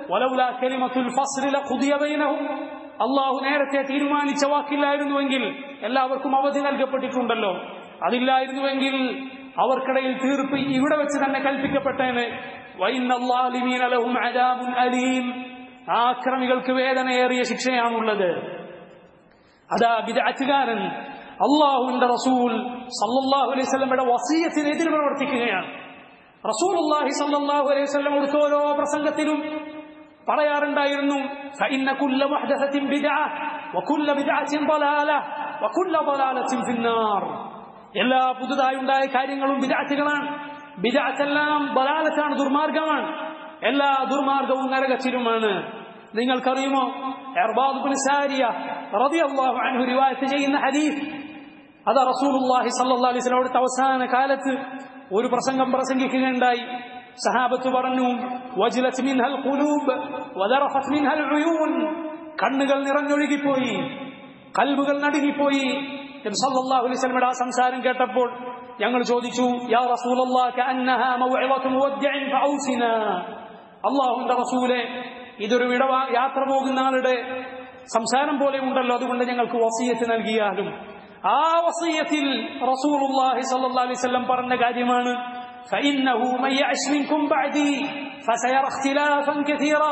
അള്ളാഹു നേരത്തെ തീരുമാനിച്ച വാക്കില്ലായിരുന്നുവെങ്കിൽ എല്ലാവർക്കും അവധി നൽകപ്പെട്ടിട്ടുണ്ടല്ലോ അതില്ലായിരുന്നുവെങ്കിൽ അവർക്കിടയിൽ തീർപ്പ് ഇവിടെ വെച്ച് തന്നെ കൽപ്പിക്കപ്പെട്ടേന് ആക്രമികൾക്ക് വേദനയേറിയ ശിക്ഷയാണുള്ളത് അതാ ബിദഅത്തുകാരൻ അള്ളാഹുവിന്റെ റസൂൽ സല്ലല്ലാഹു അലൈഹി വസല്ലമയുടെ വസീയത്തിനെതിരെ പ്രവർത്തിക്കുകയാണ് റസൂലുള്ളാഹി സല്ലല്ലാഹു അലൈഹി വസല്ലം കൊടുത്ത ഓരോ പ്രസംഗത്തിലും പറയാറുണ്ടായിരുന്നു ഫഇന്ന കുല്ല മുഹ്ദസത്തിൻ ബിദ്അ വകുല്ല ബിദ്അത്തിൻ ളലാല വകുല്ല ളലാലത്തിൻ ഫിന്നാർ എല്ലാ പുതുതായി ഉണ്ടായ കാര്യങ്ങളും ബിദ്അത്തുകളാണ് ബിദ്അത്തെല്ലാം ളലാലത്താണ് ദുർമാർഗമാണ് എല്ലാ ദുർമാർഗവും നരകത്തിലുമാണ് നിങ്ങൾക്കറിയുമോ ഇർബാദ് ഇബ്നു സാരിയ റളിയല്ലാഹു അൻഹു റിവായത്ത് ചെയ്യുന്ന ഹദീസ് അത് റസൂലുള്ളാഹി സ്വല്ലല്ലാഹു അലൈഹി വസല്ലം അവസാന കാലത്ത് ഒരു പ്രസംഗം പ്രസംഗിക്കുകയുണ്ടായി സഹാബത്ത് പറഞ്ഞു വജ്ലത് മിൻഹൽ ഖുലൂബ് വദറഫത് മിൻഹൽ ഉയൂൻ കണ്ണുകൾ നിറഞ്ഞൊഴുകിപ്പോയി കൽബുകൾ നടുങ്ങിപ്പോയി നബി സല്ലല്ലാഹു അലൈഹി വസല്ലമയുടെ ആ സംസാരം കേട്ടപ്പോൾ ഞങ്ങൾ ചോദിച്ചു യാ റസൂലല്ലാഹ് കഅന്നഹാ മൗഇളതു മുവദ്ദിഇൻ ഫഔസിനാ അല്ലാഹുവിന്റെ റസൂലേ ഇതൊരു വിടവ യാത്ര പോകുന്ന ആളുടെ സംസാരം പോലെ ഉണ്ടല്ലോ അതുകൊണ്ട് ഞങ്ങൾക്ക് വസീയത്ത് നൽകിയാലും ആ വസീയത്തിൽ റസൂലുള്ളാഹി സ്വല്ലല്ലാഹു അലൈഹി വസല്ലം പറഞ്ഞ കാര്യമാണ് فإنه من يعش منكم بعدي فسيرى اختلافا كثيرا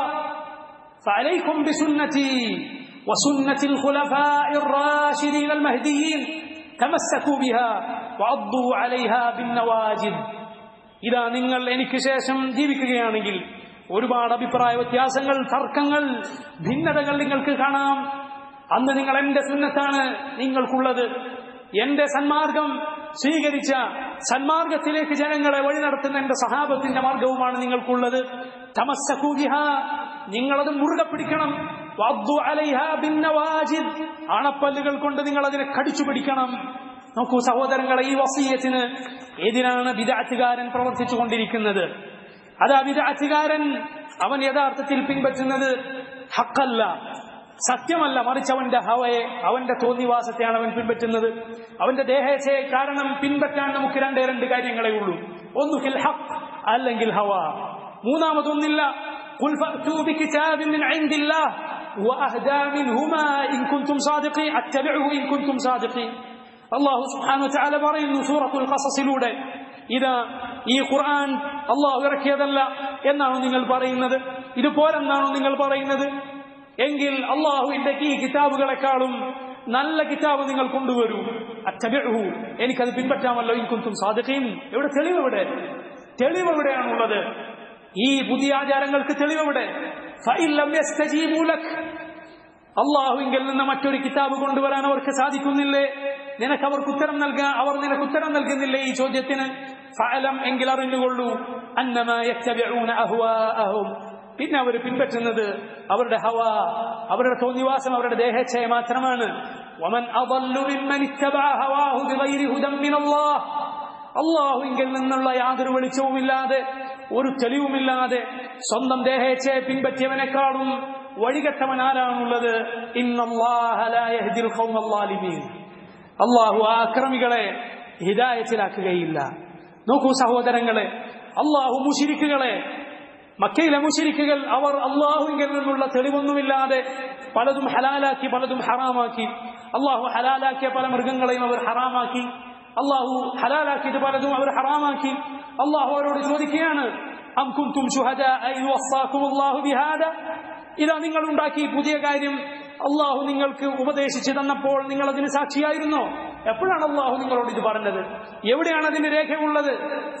فعليكم بسنتي وسنة الخلفاء الراشدين المهديين تمسكوا بها وعضوا عليها بالنواجذ ഇതാ നിങ്ങൾ എനിക്ക് ശേഷം ജീവിക്കുകയാണെങ്കിൽ ഒരുപാട് അഭിപ്രായ വ്യത്യാസങ്ങൾ തർക്കങ്ങൾ ഭിന്നതകൾ നിങ്ങൾക്ക് കാണാം അന്ന് നിങ്ങൾ എന്റെ സുന്നത്താണ് നിങ്ങൾക്കുള്ളത് എന്റെ സന്മാർഗം സ്വീകരിച്ച സന്മാർഗത്തിലേക്ക് ജനങ്ങളെ വഴി നടത്തുന്ന എന്റെ സഹാബത്തിന്റെ മാർഗവുമാണ് നിങ്ങൾക്കുള്ളത് തമസ്സകൂബിഹ നിങ്ങളത് മുറുകെ പിടിക്കണം വദ്ദു അലൈഹ ബിന്നവാജിദ് അണപ്പല്ലുകൾ കൊണ്ട് നിങ്ങൾ അതിനെ കടിച്ചു പിടിക്കണം നോക്കൂ സഹോദരങ്ങളെ ഈ വസീയത്തിന് എതിരാണ് വിദാറ്റുകാരൻ പ്രവർത്തിച്ചു കൊണ്ടിരിക്കുന്നത് അതാ വിദാറ്റുകാരൻ അവൻ യഥാർത്ഥത്തിൽ പിൻപറ്റുന്നത് ഹക്കല്ല സത്യമല്ല മറിച്ച് അവന്റെ ഹവയെ അവന്റെ തോന്നിവാസത്തെയാണ് അവൻ പിൻപറ്റുന്നത് അവന്റെ ദേഹേച്ഛയെ കാരണം പിൻപറ്റാൻ നമുക്ക് രണ്ടേ രണ്ട് കാര്യങ്ങളെ ഉള്ളൂ ഒന്നുകിൽ ഹക്ക് അല്ലെങ്കിൽ ഹവ മൂന്നാമതൊന്നില്ല قل فأتوا بكتاب من عند الله وأهدى منهما إن كنتم صادقين أتبعه إن كنتم صادقين الله سبحانه وتعالى പറയുന്നു സൂറത്തുൽ ഖസസിലൂടെ ഇത് ഈ ഖുർആൻ അള്ളാഹു ഇറക്കിയതല്ല എന്നാണോ നിങ്ങൾ പറയുന്നത് ഇത് പോരെന്നാണോ നിങ്ങൾ പറയുന്നത് എങ്കിൽ അള്ളാഹുവിന്റെ ഈ കിതാബുകളെക്കാളും നല്ല കിതാബ് നിങ്ങൾ കൊണ്ടുവരൂ അറ്റബിഹു എനിക്കത് പിൻപറ്റാമല്ലോ ഇൻകുന്തും സാധിക്കും എവിടെ തെളിവെവിടെ തെളിവെവിടെയാണുള്ളത് ഈ പുതിയ ആചാരങ്ങൾക്ക് തെളിവെവിടെ അള്ളാഹുവിങ്കിൽ നിന്ന് മറ്റൊരു കിതാബ് കൊണ്ടുവരാൻ അവർക്ക് സാധിക്കുന്നില്ലേ നിനക്ക് അവർക്ക് ഉത്തരം നൽകാൻ അവർ നിനക്ക് ഉത്തരം നൽകുന്നില്ലേ ഈ ചോദ്യത്തിന് ഫലം എങ്കിൽ അറിഞ്ഞുകൊള്ളൂ അന്നമ പിന്നെ അവർ പിൻപറ്റുന്നത് അവരുടെ ഹവ അവരുടെ തോന്നിവാസം അവരുടെ ദേഹച്ഛയ മാത്രമാണ് അള്ളാഹുവിങ്കിൽ നിന്നുള്ള യാതൊരു വെളിച്ചവുമില്ലാതെ ഒരു തെളിവുമില്ലാതെ സ്വന്തം ദേഹേച്ഛയെ പിൻപറ്റിയവനേക്കാളും വഴികെട്ടവൻ ആരാണുള്ളത് അള്ളാഹു ആക്രമികളെ ഹിദായത്തിലാക്കുകയില്ല നോക്കൂ സഹോദരങ്ങളെ അള്ളാഹു മുഷിരിക്കുകളെ മക്കയിലെ മുഷിരിക്കുകൾ അവർ അള്ളാഹുവിൽ നിന്നുള്ള തെളിവൊന്നുമില്ലാതെ പലതും ഹലാലാക്കി പലതും ഹറാമാക്കി അള്ളാഹു ഹലാലാക്കിയ പല മൃഗങ്ങളെയും അവർ ഹറാമാക്കി അള്ളാഹു ഹലാലാക്കിയത് പലതും അവർ ഹറാമാക്കി അള്ളാഹു അവരോട് ചോദിക്കുകയാണ് അം കുന്തും ഇതാ നിങ്ങൾ ഉണ്ടാക്കി പുതിയ കാര്യം അള്ളാഹു നിങ്ങൾക്ക് ഉപദേശിച്ചു തന്നപ്പോൾ നിങ്ങൾ അതിന് സാക്ഷിയായിരുന്നോ എപ്പോഴാണ് അള്ളാഹു നിങ്ങളോട് ഇത് പറഞ്ഞത് എവിടെയാണ് അതിന്റെ രേഖയുള്ളത്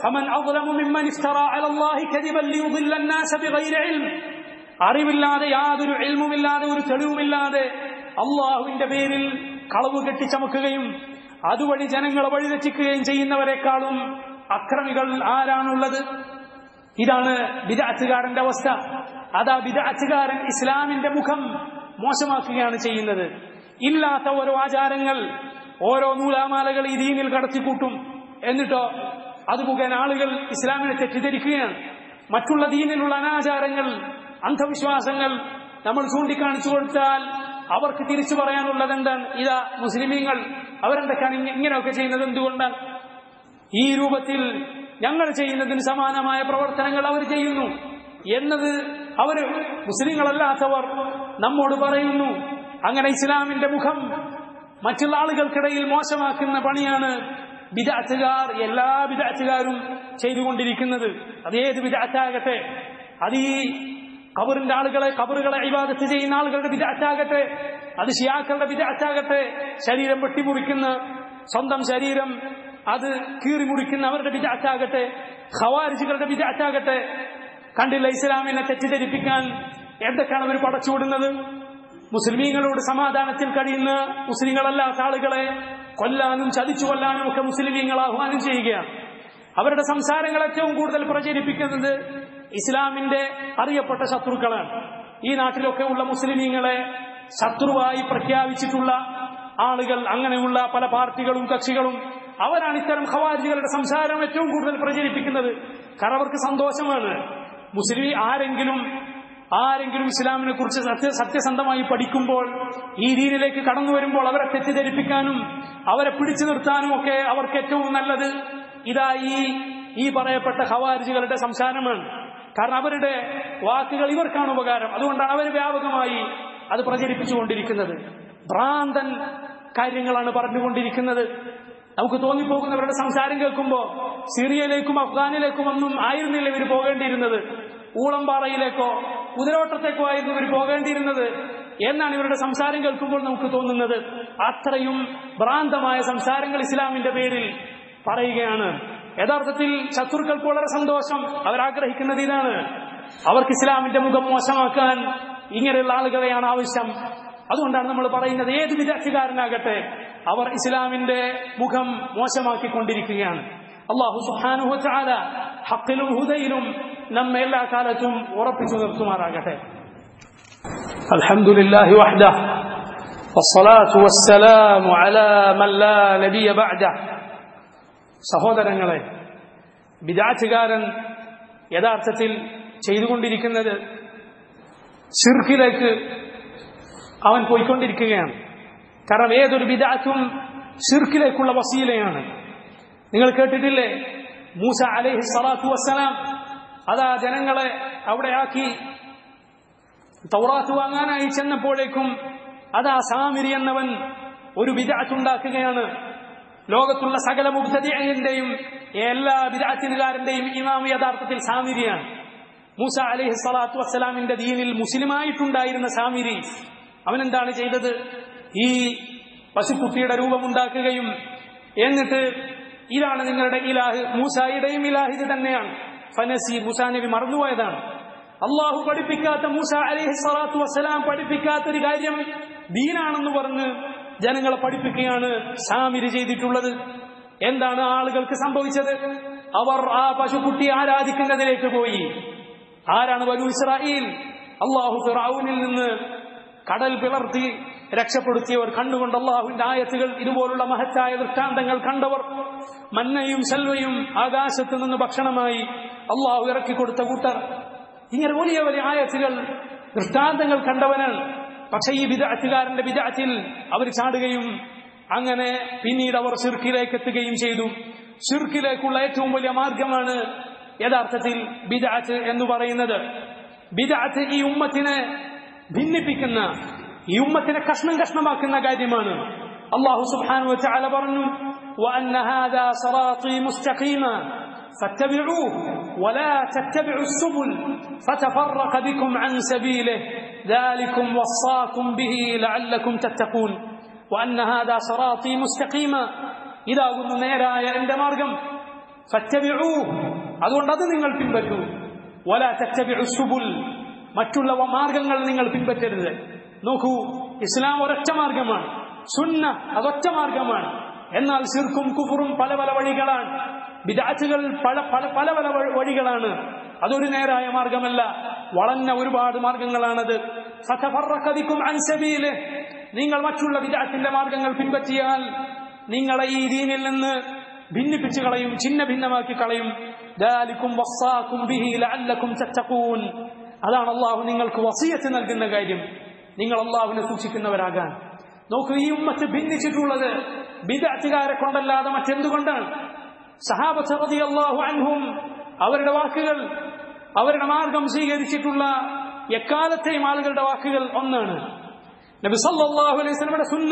അറിവില്ലാതെ യാതൊരു എൽമുമില്ലാതെ ഒരു തെളിവുമില്ലാതെ അള്ളാഹുവിന്റെ പേരിൽ കളവ് കെട്ടിച്ചമക്കുകയും അതുവഴി ജനങ്ങളെ വഴിതെറ്റിക്കുകയും ചെയ്യുന്നവരെക്കാളും അക്രമികൾ ആരാണുള്ളത് ഇതാണ് ബിദാറ്റുകാരന്റെ അവസ്ഥ അതാ ബിദാറ്റുകാരൻ ഇസ്ലാമിന്റെ മുഖം മോശമാക്കുകയാണ് ചെയ്യുന്നത് ഇല്ലാത്ത ഓരോ ആചാരങ്ങൾ ഓരോ നൂലാമാലകൾ ഈ ദീനിൽ കടത്തിക്കൂട്ടും എന്നിട്ടോ അത് മുഖേന ആളുകൾ ഇസ്ലാമിനെ തെറ്റിദ്ധരിക്കുകയാണ് മറ്റുള്ള ദീനിലുള്ള അനാചാരങ്ങൾ അന്ധവിശ്വാസങ്ങൾ നമ്മൾ ചൂണ്ടിക്കാണിച്ചു കൊടുത്താൽ അവർക്ക് തിരിച്ചു പറയാനുള്ളത് എന്താണ് ഇതാ മുസ്ലിമീങ്ങൾ അവരെന്തൊക്കെയാണ് ഇങ്ങനെയൊക്കെ ചെയ്യുന്നത് എന്തുകൊണ്ടാണ് ഈ രൂപത്തിൽ ഞങ്ങൾ ചെയ്യുന്നതിന് സമാനമായ പ്രവർത്തനങ്ങൾ അവർ ചെയ്യുന്നു എന്നത് അവർ മുസ്ലിങ്ങളല്ലാത്തവർ നമ്മോട് പറയുന്നു അങ്ങനെ ഇസ്ലാമിന്റെ മുഖം മറ്റുള്ള ആളുകൾക്കിടയിൽ മോശമാക്കുന്ന പണിയാണ് വിദാറ്റുകാർ എല്ലാ വിദാറ്റുകാരും ചെയ്തുകൊണ്ടിരിക്കുന്നത് അതേത് വിദാറ്റാകട്ടെ അത് ഈ കബറിന്റെ ആളുകളെ കബറുകളെ ഇബാദത്ത് ചെയ്യുന്ന ആളുകളുടെ വിദാറ്റാകട്ടെ അത് ഷിയാക്കളുടെ വിദാറ്റാകട്ടെ ശരീരം വെട്ടിമുറിക്കുന്ന സ്വന്തം ശരീരം അത് കീറി മുറിക്കുന്ന അവരുടെ വിദാറ്റാകട്ടെ ഖവാരിജുകളുടെ വിദാറ്റാകട്ടെ കണ്ടില്ല ഇസ്ലാമിനെ തെറ്റിദ്ധരിപ്പിക്കാൻ എന്തൊക്കെയാണ് അവർ പടച്ചുവിടുന്നത് മുസ്ലിമീങ്ങളോട് സമാധാനത്തിൽ കഴിയുന്ന മുസ്ലിങ്ങളല്ലാത്ത ആളുകളെ കൊല്ലാനും ചതിച്ചു കൊല്ലാനും ഒക്കെ മുസ്ലിമീങ്ങൾ ആഹ്വാനം ചെയ്യുകയാണ് അവരുടെ സംസാരങ്ങൾ ഏറ്റവും കൂടുതൽ പ്രചരിപ്പിക്കുന്നത് ഇസ്ലാമിന്റെ അറിയപ്പെട്ട ശത്രുക്കളാണ് ഈ നാട്ടിലൊക്കെ ഉള്ള മുസ്ലിമീങ്ങളെ ശത്രുവായി പ്രഖ്യാപിച്ചിട്ടുള്ള ആളുകൾ അങ്ങനെയുള്ള പല പാർട്ടികളും കക്ഷികളും അവരാണ് ഇത്തരം ഖവാരികളുടെ സംസാരം ഏറ്റവും കൂടുതൽ പ്രചരിപ്പിക്കുന്നത് കാരണം അവർക്ക് സന്തോഷമാണ് മുസ്ലിം ആരെങ്കിലും ആരെങ്കിലും ഇസ്ലാമിനെ കുറിച്ച് സത്യ സത്യസന്ധമായി പഠിക്കുമ്പോൾ ഈ ദീനിലേക്ക് കടന്നു വരുമ്പോൾ അവരെ തെറ്റിദ്ധരിപ്പിക്കാനും അവരെ പിടിച്ചു നിർത്താനും ഒക്കെ അവർക്ക് ഏറ്റവും നല്ലത് ഇതാ ഈ ഈ പറയപ്പെട്ട ഹവാരിജികളുടെ സംസാരമാണ് കാരണം അവരുടെ വാക്കുകൾ ഇവർക്കാണ് ഉപകാരം അതുകൊണ്ടാണ് അവർ വ്യാപകമായി അത് പ്രചരിപ്പിച്ചുകൊണ്ടിരിക്കുന്നത് ഭ്രാന്തൻ കാര്യങ്ങളാണ് പറഞ്ഞുകൊണ്ടിരിക്കുന്നത് നമുക്ക് തോന്നിപ്പോകുന്നവരുടെ സംസാരം കേൾക്കുമ്പോൾ സിറിയയിലേക്കും അഫ്ഗാനിലേക്കും ഒന്നും ആയിരുന്നില്ല ഇവർ പോകേണ്ടിയിരുന്നത് ഊളംപാറയിലേക്കോ കുതിരോട്ടത്തേക്കോ ആയിരുന്നു ഇവർ പോകേണ്ടിയിരുന്നത് എന്നാണ് ഇവരുടെ സംസാരം കേൾക്കുമ്പോൾ നമുക്ക് തോന്നുന്നത് അത്രയും ഭ്രാന്തമായ സംസാരങ്ങൾ ഇസ്ലാമിന്റെ പേരിൽ പറയുകയാണ് യഥാർത്ഥത്തിൽ ശത്രുക്കൾക്ക് വളരെ സന്തോഷം അവരാഗ്രഹിക്കുന്നത് ഇതാണ് അവർക്ക് ഇസ്ലാമിന്റെ മുഖം മോശമാക്കാൻ ഇങ്ങനെയുള്ള ആളുകളെയാണ് ആവശ്യം അതുകൊണ്ടാണ് നമ്മൾ പറയുന്നത് ഏത് വിദ്യാർത്ഥികാരനാകട്ടെ അവർ ഇസ്ലാമിന്റെ മുഖം മോശമാക്കിക്കൊണ്ടിരിക്കുകയാണ് അള്ളാഹു സുഹാനുഹ ചാല ഹക്കിലും ഹുദയിലും നമ്മെ എല്ലാ കാലത്തും ഉറപ്പിച്ചു നിർത്തുമാറാകട്ടെ അൽഹംദുലില്ലാഹി വഹ്ദ والصلاة والسلام على من لا نبي بعده സഹോദരങ്ങളെ വിദാറ്റുകാരൻ യഥാർത്ഥത്തിൽ ചെയ്തുകൊണ്ടിരിക്കുന്നത് ഷിർക്കിലേക്ക് അവൻ പോയിക്കൊണ്ടിരിക്കുകയാണ് കാരണം ഏതൊരു വിദാറ്റും ഷിർക്കിലേക്കുള്ള വസീലയാണ് നിങ്ങൾ കേട്ടിട്ടില്ലേ മൂസ അലൈഹി സ്വലാത്തു വസ്സലാം അതാ ജനങ്ങളെ അവിടെ ആക്കി തൗറാത്ത് വാങ്ങാനായി ചെന്നപ്പോഴേക്കും അതാ സാമിരി എന്നവൻ ഒരു വിദാറ്റുണ്ടാക്കുകയാണ് ലോകത്തുള്ള സകല മുബ്തദിയന്റെയും എല്ലാ വിദാറ്റിനുകാരന്റെയും ഇമാം യഥാർത്ഥത്തിൽ സാമിരിയാണ് മൂസ അലൈഹി സ്വലാത്തു വസ്സലാമിന്റെ ദീനിൽ മുസ്ലിമായിട്ടുണ്ടായിരുന്ന സാമിരി അവനെന്താണ് ചെയ്തത് ഈ പശുക്കുട്ടിയുടെ രൂപമുണ്ടാക്കുകയും എന്നിട്ട് ഇതാണ് നിങ്ങളുടെ ഇലാഹ് മൂസായുടെയും ഇലാഹ് ഇത് തന്നെയാണ് ഫനസി മൂസാ നബി മറന്നുപോയതാണ് അള്ളാഹു പഠിപ്പിക്കാത്ത മൂസ അലൈഹി സ്വലാത്തു വസ്സലാം പഠിപ്പിക്കാത്ത ഒരു കാര്യം ദീനാണെന്ന് പറഞ്ഞ് ജനങ്ങളെ പഠിപ്പിക്കുകയാണ് സാമിരി ചെയ്തിട്ടുള്ളത് എന്താണ് ആളുകൾക്ക് സംഭവിച്ചത് അവർ ആ പശുക്കുട്ടി ആരാധിക്കുന്നതിലേക്ക് പോയി ആരാണ് വലു ഇസ്രായേൽ അള്ളാഹു ഫിറൌനിൽ നിന്ന് കടൽ പിളർത്തി രക്ഷപ്പെടുത്തിയവർ കണ്ടുകൊണ്ട് അള്ളാഹുവിന്റെ ആയത്തുകൾ ഇതുപോലുള്ള മഹത്തായ ദൃഷ്ടാന്തങ്ങൾ കണ്ടവർ മന്നയും ശൽവയും ആകാശത്ത് നിന്ന് ഭക്ഷണമായി അള്ളാഹു ഇറക്കിക്കൊടുത്ത കൂട്ടർ ഇങ്ങനെ വലിയ വലിയ ആയത്തുകൾ ദൃഷ്ടാന്തങ്ങൾ കണ്ടവനാണ് പക്ഷെ ഈ വിദാറ്റുകാരന്റെ വിദാറ്റിൽ അവർ ചാടുകയും അങ്ങനെ പിന്നീട് അവർ ഷിർക്കിലേക്ക് എത്തുകയും ചെയ്തു ഷിർക്കിലേക്കുള്ള ഏറ്റവും വലിയ മാർഗമാണ് യഥാർത്ഥത്തിൽ ബിദാറ്റ് എന്ന് പറയുന്നത് ബിദാറ്റ് ഈ ഉമ്മത്തിനെ ഭിന്നിപ്പിക്കുന്ന ഈ ഉമ്മത്തിനെ കഷ്ണം കഷ്ണമാക്കുന്ന കാര്യമാണ് അള്ളാഹു സുബ്ഹാനഹു വതആല പറഞ്ഞു وأن هذا صراطي مستقيما فاتبعوه ولا تتبعوا السبل فتفرق بكم عن سبيله ذلكم وصاكم به لعلكم تتقون وأن هذا صراطي مستقيما إذا قلنا നേരായ എന്റെ മാർഗം فاتبعوه അതുകൊണ്ട് അത് നിങ്ങൾ പിൻപറ്റൂ ولا تتبعوا السبل മറ്റുള്ള മാർഗങ്ങൾ നിങ്ങൾ പിൻപറ്റരുത് നോക്കൂ ഇസ്ലാം ഒരൊറ്റ മാർഗമാണ് സുന്ന അതൊറ്റ മാർഗമാണ് എന്നാൽ സിർക്കും കുഫറും പല പല വഴികളാണ് വിദാറ്റുകൾ പല പല പല പല വഴികളാണ് അതൊരു നേരായ മാർഗമല്ല വളഞ്ഞ ഒരുപാട് മാർഗങ്ങളാണത് ഫതഫറഖബിക്കും അൻ സബീലിഹ്. നിങ്ങൾ മറ്റുള്ള വിദാത്തിന്റെ മാർഗങ്ങൾ പിൻപറ്റിയാൽ നിങ്ങളെ ഈ ദീനിൽ നിന്ന് ഭിന്നിപ്പിച്ചു കളയും ഛിന്ന ഭിന്നമാക്കി കളയും ദാലിക്കും വസ്സാക്കും ബിഹി ലഅല്ലക്കും തത്തഖൂൻ അതാണ് അള്ളാഹു നിങ്ങൾക്ക് വസിയത്ത് നൽകുന്ന കാര്യം നിങ്ങൾ അള്ളാഹുവിനെ സൂക്ഷിക്കുന്നവരാകാൻ നോക്കൂ ഈ ഉമ്മത്ത് ഭിന്നിച്ചിട്ടുള്ളത് ബിദാറ്റുകാരെ കൊണ്ടല്ലാതെ മറ്റെന്തുകൊണ്ടാണ് സഹാബത്ത് റളിയല്ലാഹു അൻഹും അവരുടെ വാക്കുകൾ അവരുടെ മാർഗം സ്വീകരിച്ചിട്ടുള്ള എക്കാലത്തെയും ആളുകളുടെ വാക്കുകൾ ഒന്നാണ് നബി സല്ലല്ലാഹു അലൈഹി വസല്ലമയുടെ സുന്ന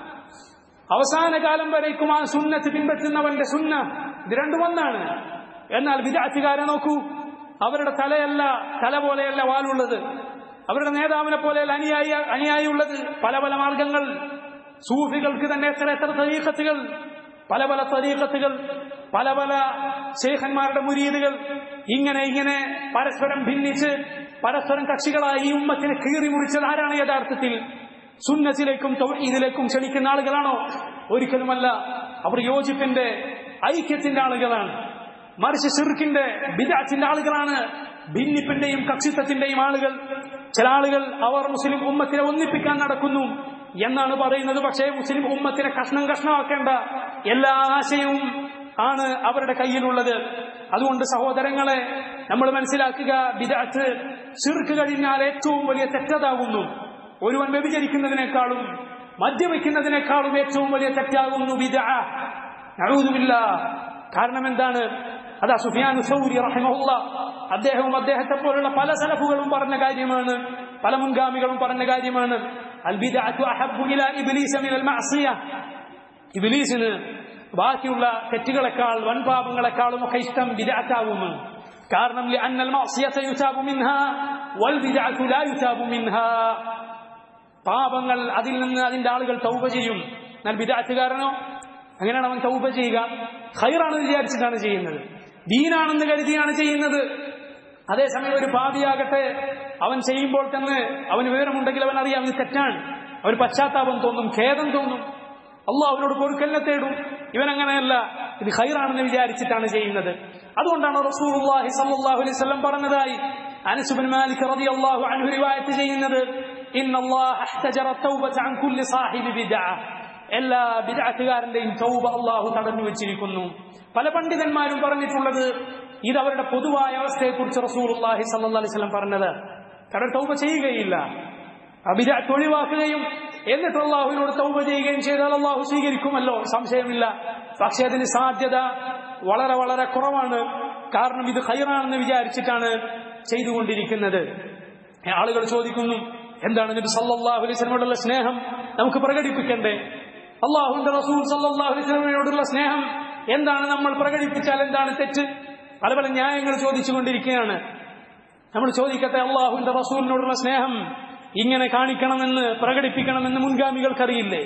അവസാന കാലം വരേക്കും ആ സുന്നത്ത് പിൻപറ്റുന്നവന്റെ സുന്ന ഇത് രണ്ടും ഒന്നാണ് എന്നാൽ വിദാറ്റുകാരെ നോക്കൂ അവരുടെ തലയല്ല തല പോലെയല്ല വാലുള്ളത് അവരുടെ നേതാവിനെ പോലെയല്ല അനുയായി അനുയായി ഉള്ളത് പല പല മാർഗങ്ങൾ സൂഫികൾക്ക് തന്നെ എത്ര എത്ര തരീഖത്തുകൾ പല പല തരീഖത്തുകൾ പല പല ശേഖന്മാരുടെ മുരീദുകൾ ഇങ്ങനെ ഇങ്ങനെ പരസ്പരം ഭിന്നിച്ച് പരസ്പരം കക്ഷികളായി ഈ ഉമ്മത്തിനെ കീറി മുറിച്ചത് ആരാണ് യഥാർത്ഥത്തിൽ സുന്നത്തിലേക്കും തൗഹീദിലേക്കും ക്ഷണിക്കുന്ന ആളുകളാണോ ഒരിക്കലുമല്ല അവർ യോജിപ്പിന്റെ ഐക്യത്തിന്റെ ആളുകളാണ് മറിച്ച് ഷിർക്കിന്റെ ബിദാത്തിന്റെ ആളുകളാണ് ഭിന്നിപ്പിന്റെയും കക്ഷിത്വത്തിന്റെയും ആളുകൾ ചില ആളുകൾ അവർ മുസ്ലിം ഉമ്മത്തിനെ ഒന്നിപ്പിക്കാൻ നടക്കുന്നു എന്നാണ് പറയുന്നത് പക്ഷേ മുസ്ലിം ഉമ്മത്തിനെ കഷ്ണം കഷ്ണമാക്കേണ്ട എല്ലാ ആശയവും ആണ് അവരുടെ കയ്യിലുള്ളത് അതുകൊണ്ട് സഹോദരങ്ങളെ നമ്മൾ മനസ്സിലാക്കുക ബിദഅത്ത് ശിർക്ക് കഴിഞ്ഞാൽ ഏറ്റവും വലിയ തെറ്റതാകുന്നു ഒരുവൻ വ്യഭിചരിക്കുന്നതിനേക്കാളും മദ്യവയ്ക്കുന്നതിനേക്കാളും ഏറ്റവും വലിയ തെറ്റാകുന്നു ബിദഅ നഊദുബില്ല കാരണം എന്താണ് അതാ സുഫിയാൻ സൗരി റഹിമഹുല്ല അദ്ദേഹവും അദ്ദേഹത്തെ പോലുള്ള പല സലഫുകളും പറഞ്ഞ കാര്യമാണ് പല മുൻഗാമികളും പറഞ്ഞ കാര്യമാണ് അൽ ബിദഅത്തു അഹബ്ബു ഇലാ ഇബ്ലീസ മിനൽ മഅസിയ ഇബ്ലീസിന് ബാക്കിയുള്ള തെറ്റുകളെക്കാൾ വൻപാപങ്ങളെക്കാളും ഒക്കെ ഇഷ്ടം ബിദഅത്താവുന്നു കാരണം لأن المعصية يتاب منها والبدعة لا يتاب منها പാപങ്ങൾ അതിൽ നിന്ന് അതിന്റെ ആളുകൾ തൗബ ചെയ്യും എന്നാൽ ബിദഅത്തുകാരനോ അങ്ങനെയാണ് അവൻ തൗബ ചെയ്യുക ഖൈറാണെന്ന് വിചാരിച്ചിട്ടാണ് ചെയ്യുന്നത് ദീനാണെന്ന് കരുതിയാണ് ചെയ്യുന്നത് അതേസമയം ഒരു പാപിയാകട്ടെ അവൻ ചെയ്യുമ്പോൾ തന്നെ അവന് വിവരമുണ്ടെങ്കിൽ അവൻ അറിയാം ഇത് തെറ്റാണ് അവന് പശ്ചാത്താപം തോന്നും ഖേദം തോന്നും അള്ളാഹുവിനോട് പൊറുക്കലിനെ തേടും ഇവൻ അങ്ങനെയല്ല ഇത് ഖൈറാണെന്ന് വിചാരിച്ചിട്ടാണ് ചെയ്യുന്നത് അതുകൊണ്ടാണ് റസൂലുള്ളാഹി സല്ലല്ലാഹു അലൈഹി വസല്ലം പറഞ്ഞതായി അനസ് ബിൻ മാലിക് റളിയല്ലാഹു അൻഹു റിവായത്ത് ചെയ്യുന്നത് ഇന്നല്ലാഹ അഹ്തജറ തൗബത അൻ കുല്ലി സാഹിബി ബിദ്അ എല്ലാ ബിദ്അത്തുകാരന്റെയും തൗബ അള്ളാഹു തടഞ്ഞു വെച്ചിരിക്കുന്നു പല പണ്ഡിതന്മാരും പറഞ്ഞിട്ടുള്ളത് ഇത് അവരുടെ പൊതുവായ അവസ്ഥയെക്കുറിച്ച് റസൂലുള്ളാഹി സല്ലല്ലാഹു അലൈഹി വസല്ലം പറഞ്ഞത് കാരണം തൗബ ചെയ്യുകയില്ല അബിദഅത്ത് ഒഴിവാക്കുകയും എന്നിട്ട് അള്ളാഹുവിനോട് തൗബ ചെയ്യുകയും ചെയ്താൽ അള്ളാഹു സ്വീകരിക്കുമല്ലോ സംശയമില്ല പക്ഷെ അതിന് സാധ്യത വളരെ വളരെ കുറവാണ് കാരണം ഇത് ഹൈറാണെന്ന് വിചാരിച്ചിട്ടാണ് ചെയ്തുകൊണ്ടിരിക്കുന്നത് ആളുകൾ ചോദിക്കുന്നു എന്താണ് നബി സല്ലല്ലാഹു അലൈഹി വസല്ലമയോടുള്ള സ്നേഹം നമുക്ക് പ്രകടിപ്പിക്കണ്ടേ അള്ളാഹുവിന്റെ റസൂൽ സല്ലല്ലാഹു അലൈഹി വസല്ലമയോടുള്ള സ്നേഹം എന്താണ് നമ്മൾ പ്രകടിപ്പിച്ചാൽ എന്താണ് തെറ്റ് പല പല ന്യായങ്ങൾ ചോദിച്ചുകൊണ്ടിരിക്കുകയാണ് നമ്മൾ ചോദിക്കട്ടെ അള്ളാഹുവിന്റെ റസൂലിനോടുള്ള സ്നേഹം ഇങ്ങനെ കാണിക്കണമെന്ന് പ്രകടിപ്പിക്കണമെന്ന് മുൻഗാമികൾക്കറിയില്ലേ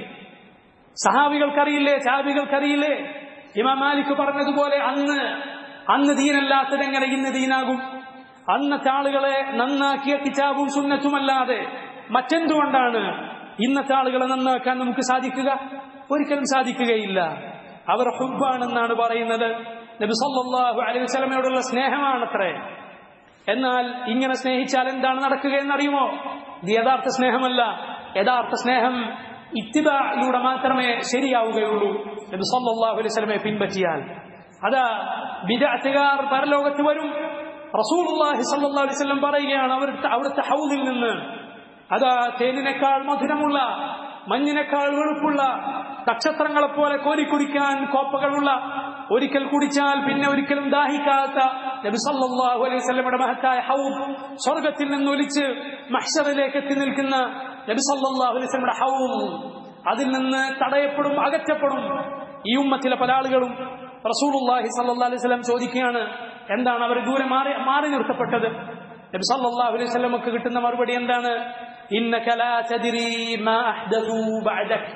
സഹാബികൾക്കറിയില്ലേ ചാബികൾക്കറിയില്ലേ ഇമാം മാലിക് പറഞ്ഞതുപോലെ അന്ന് അന്ന് ദീനല്ലാത്തത് എങ്ങനെ ഇന്ന് ദീനാകും അന്നത്തെ ആളുകളെ നന്നാക്കിയ കിതാബും സുന്നത്തുമല്ലാതെ മറ്റെന്തുകൊണ്ടാണ് ഇന്നത്തെ ആളുകളെ നന്നാക്കാൻ നമുക്ക് സാധിക്കുക ഒരിക്കലും സാധിക്കുകയില്ല അവർ ഹുബാണെന്നാണ് പറയുന്നത് നബി സല്ലല്ലാഹു അലൈഹി വസല്ലമയോടുള്ള സ്നേഹമാണത്രേ എന്നാൽ ഇങ്ങനെ സ്നേഹിച്ചാൽ എന്താണ് നടക്കുക എന്നറിയുമോ ഇത് യഥാർത്ഥ സ്നേഹമല്ല യഥാർത്ഥ സ്നേഹം ഇത്തിബായിലൂടെ മാത്രമേ ശരിയാവുകയുള്ളൂ നബി സല്ലല്ലാഹു അലൈഹി വസല്ലമയെ പിൻപറ്റിയാൽ അതാ ബിദഅത്തുകാർ പരലോകത്ത് വരും റസൂലുള്ളാഹി സല്ലല്ലാഹു അലൈഹി വസല്ലം പറയുകയാണ് അവിടുത്തെ അവിടുത്തെ ഹൗദിൽ നിന്ന് അതാ തേനിനേക്കാൾ മധുരമുള്ള മഞ്ഞിനേക്കാൾ വെളുപ്പുള്ള നക്ഷത്രങ്ങളെ പോലെ കോരിക്കുടിക്കാൻ കോപ്പകളുള്ള ഒരിക്കൽ കുടിച്ചാൽ പിന്നെ ഒരിക്കലും ദാഹിക്കാത്ത നബി സല്ലല്ലാഹു അലൈഹി വസല്ലമയുടെ മഹത്തായ ഹൗദ് സ്വർഗത്തിൽ നിന്ന് ഒലിച്ച് മഹ്ശറിലേക്ക് എത്തി നിൽക്കുന്ന നബി സല്ലല്ലാഹു അലൈഹി വസല്ലമയുടെ ഹൗദ് അതിൽ നിന്ന് തടയപ്പെടും അകറ്റപ്പെടും ഈ ഉമ്മത്തിലെ പല ആളുകളും റസൂലുള്ളാഹി സല്ലല്ലാഹു അലൈഹി വസല്ലം ചോദിക്കുകയാണ് എന്താണ് അവർ ദൂരെ മാറി മാറി നിർത്തപ്പെട്ടത് നബി സല്ലല്ലാഹു അലൈഹി വസല്ലമക്ക് കിട്ടുന്ന മറുപടി എന്താണ് ഇന്നക ലാ തദ്രി മാ അഹ്ദഥു ബഅദക്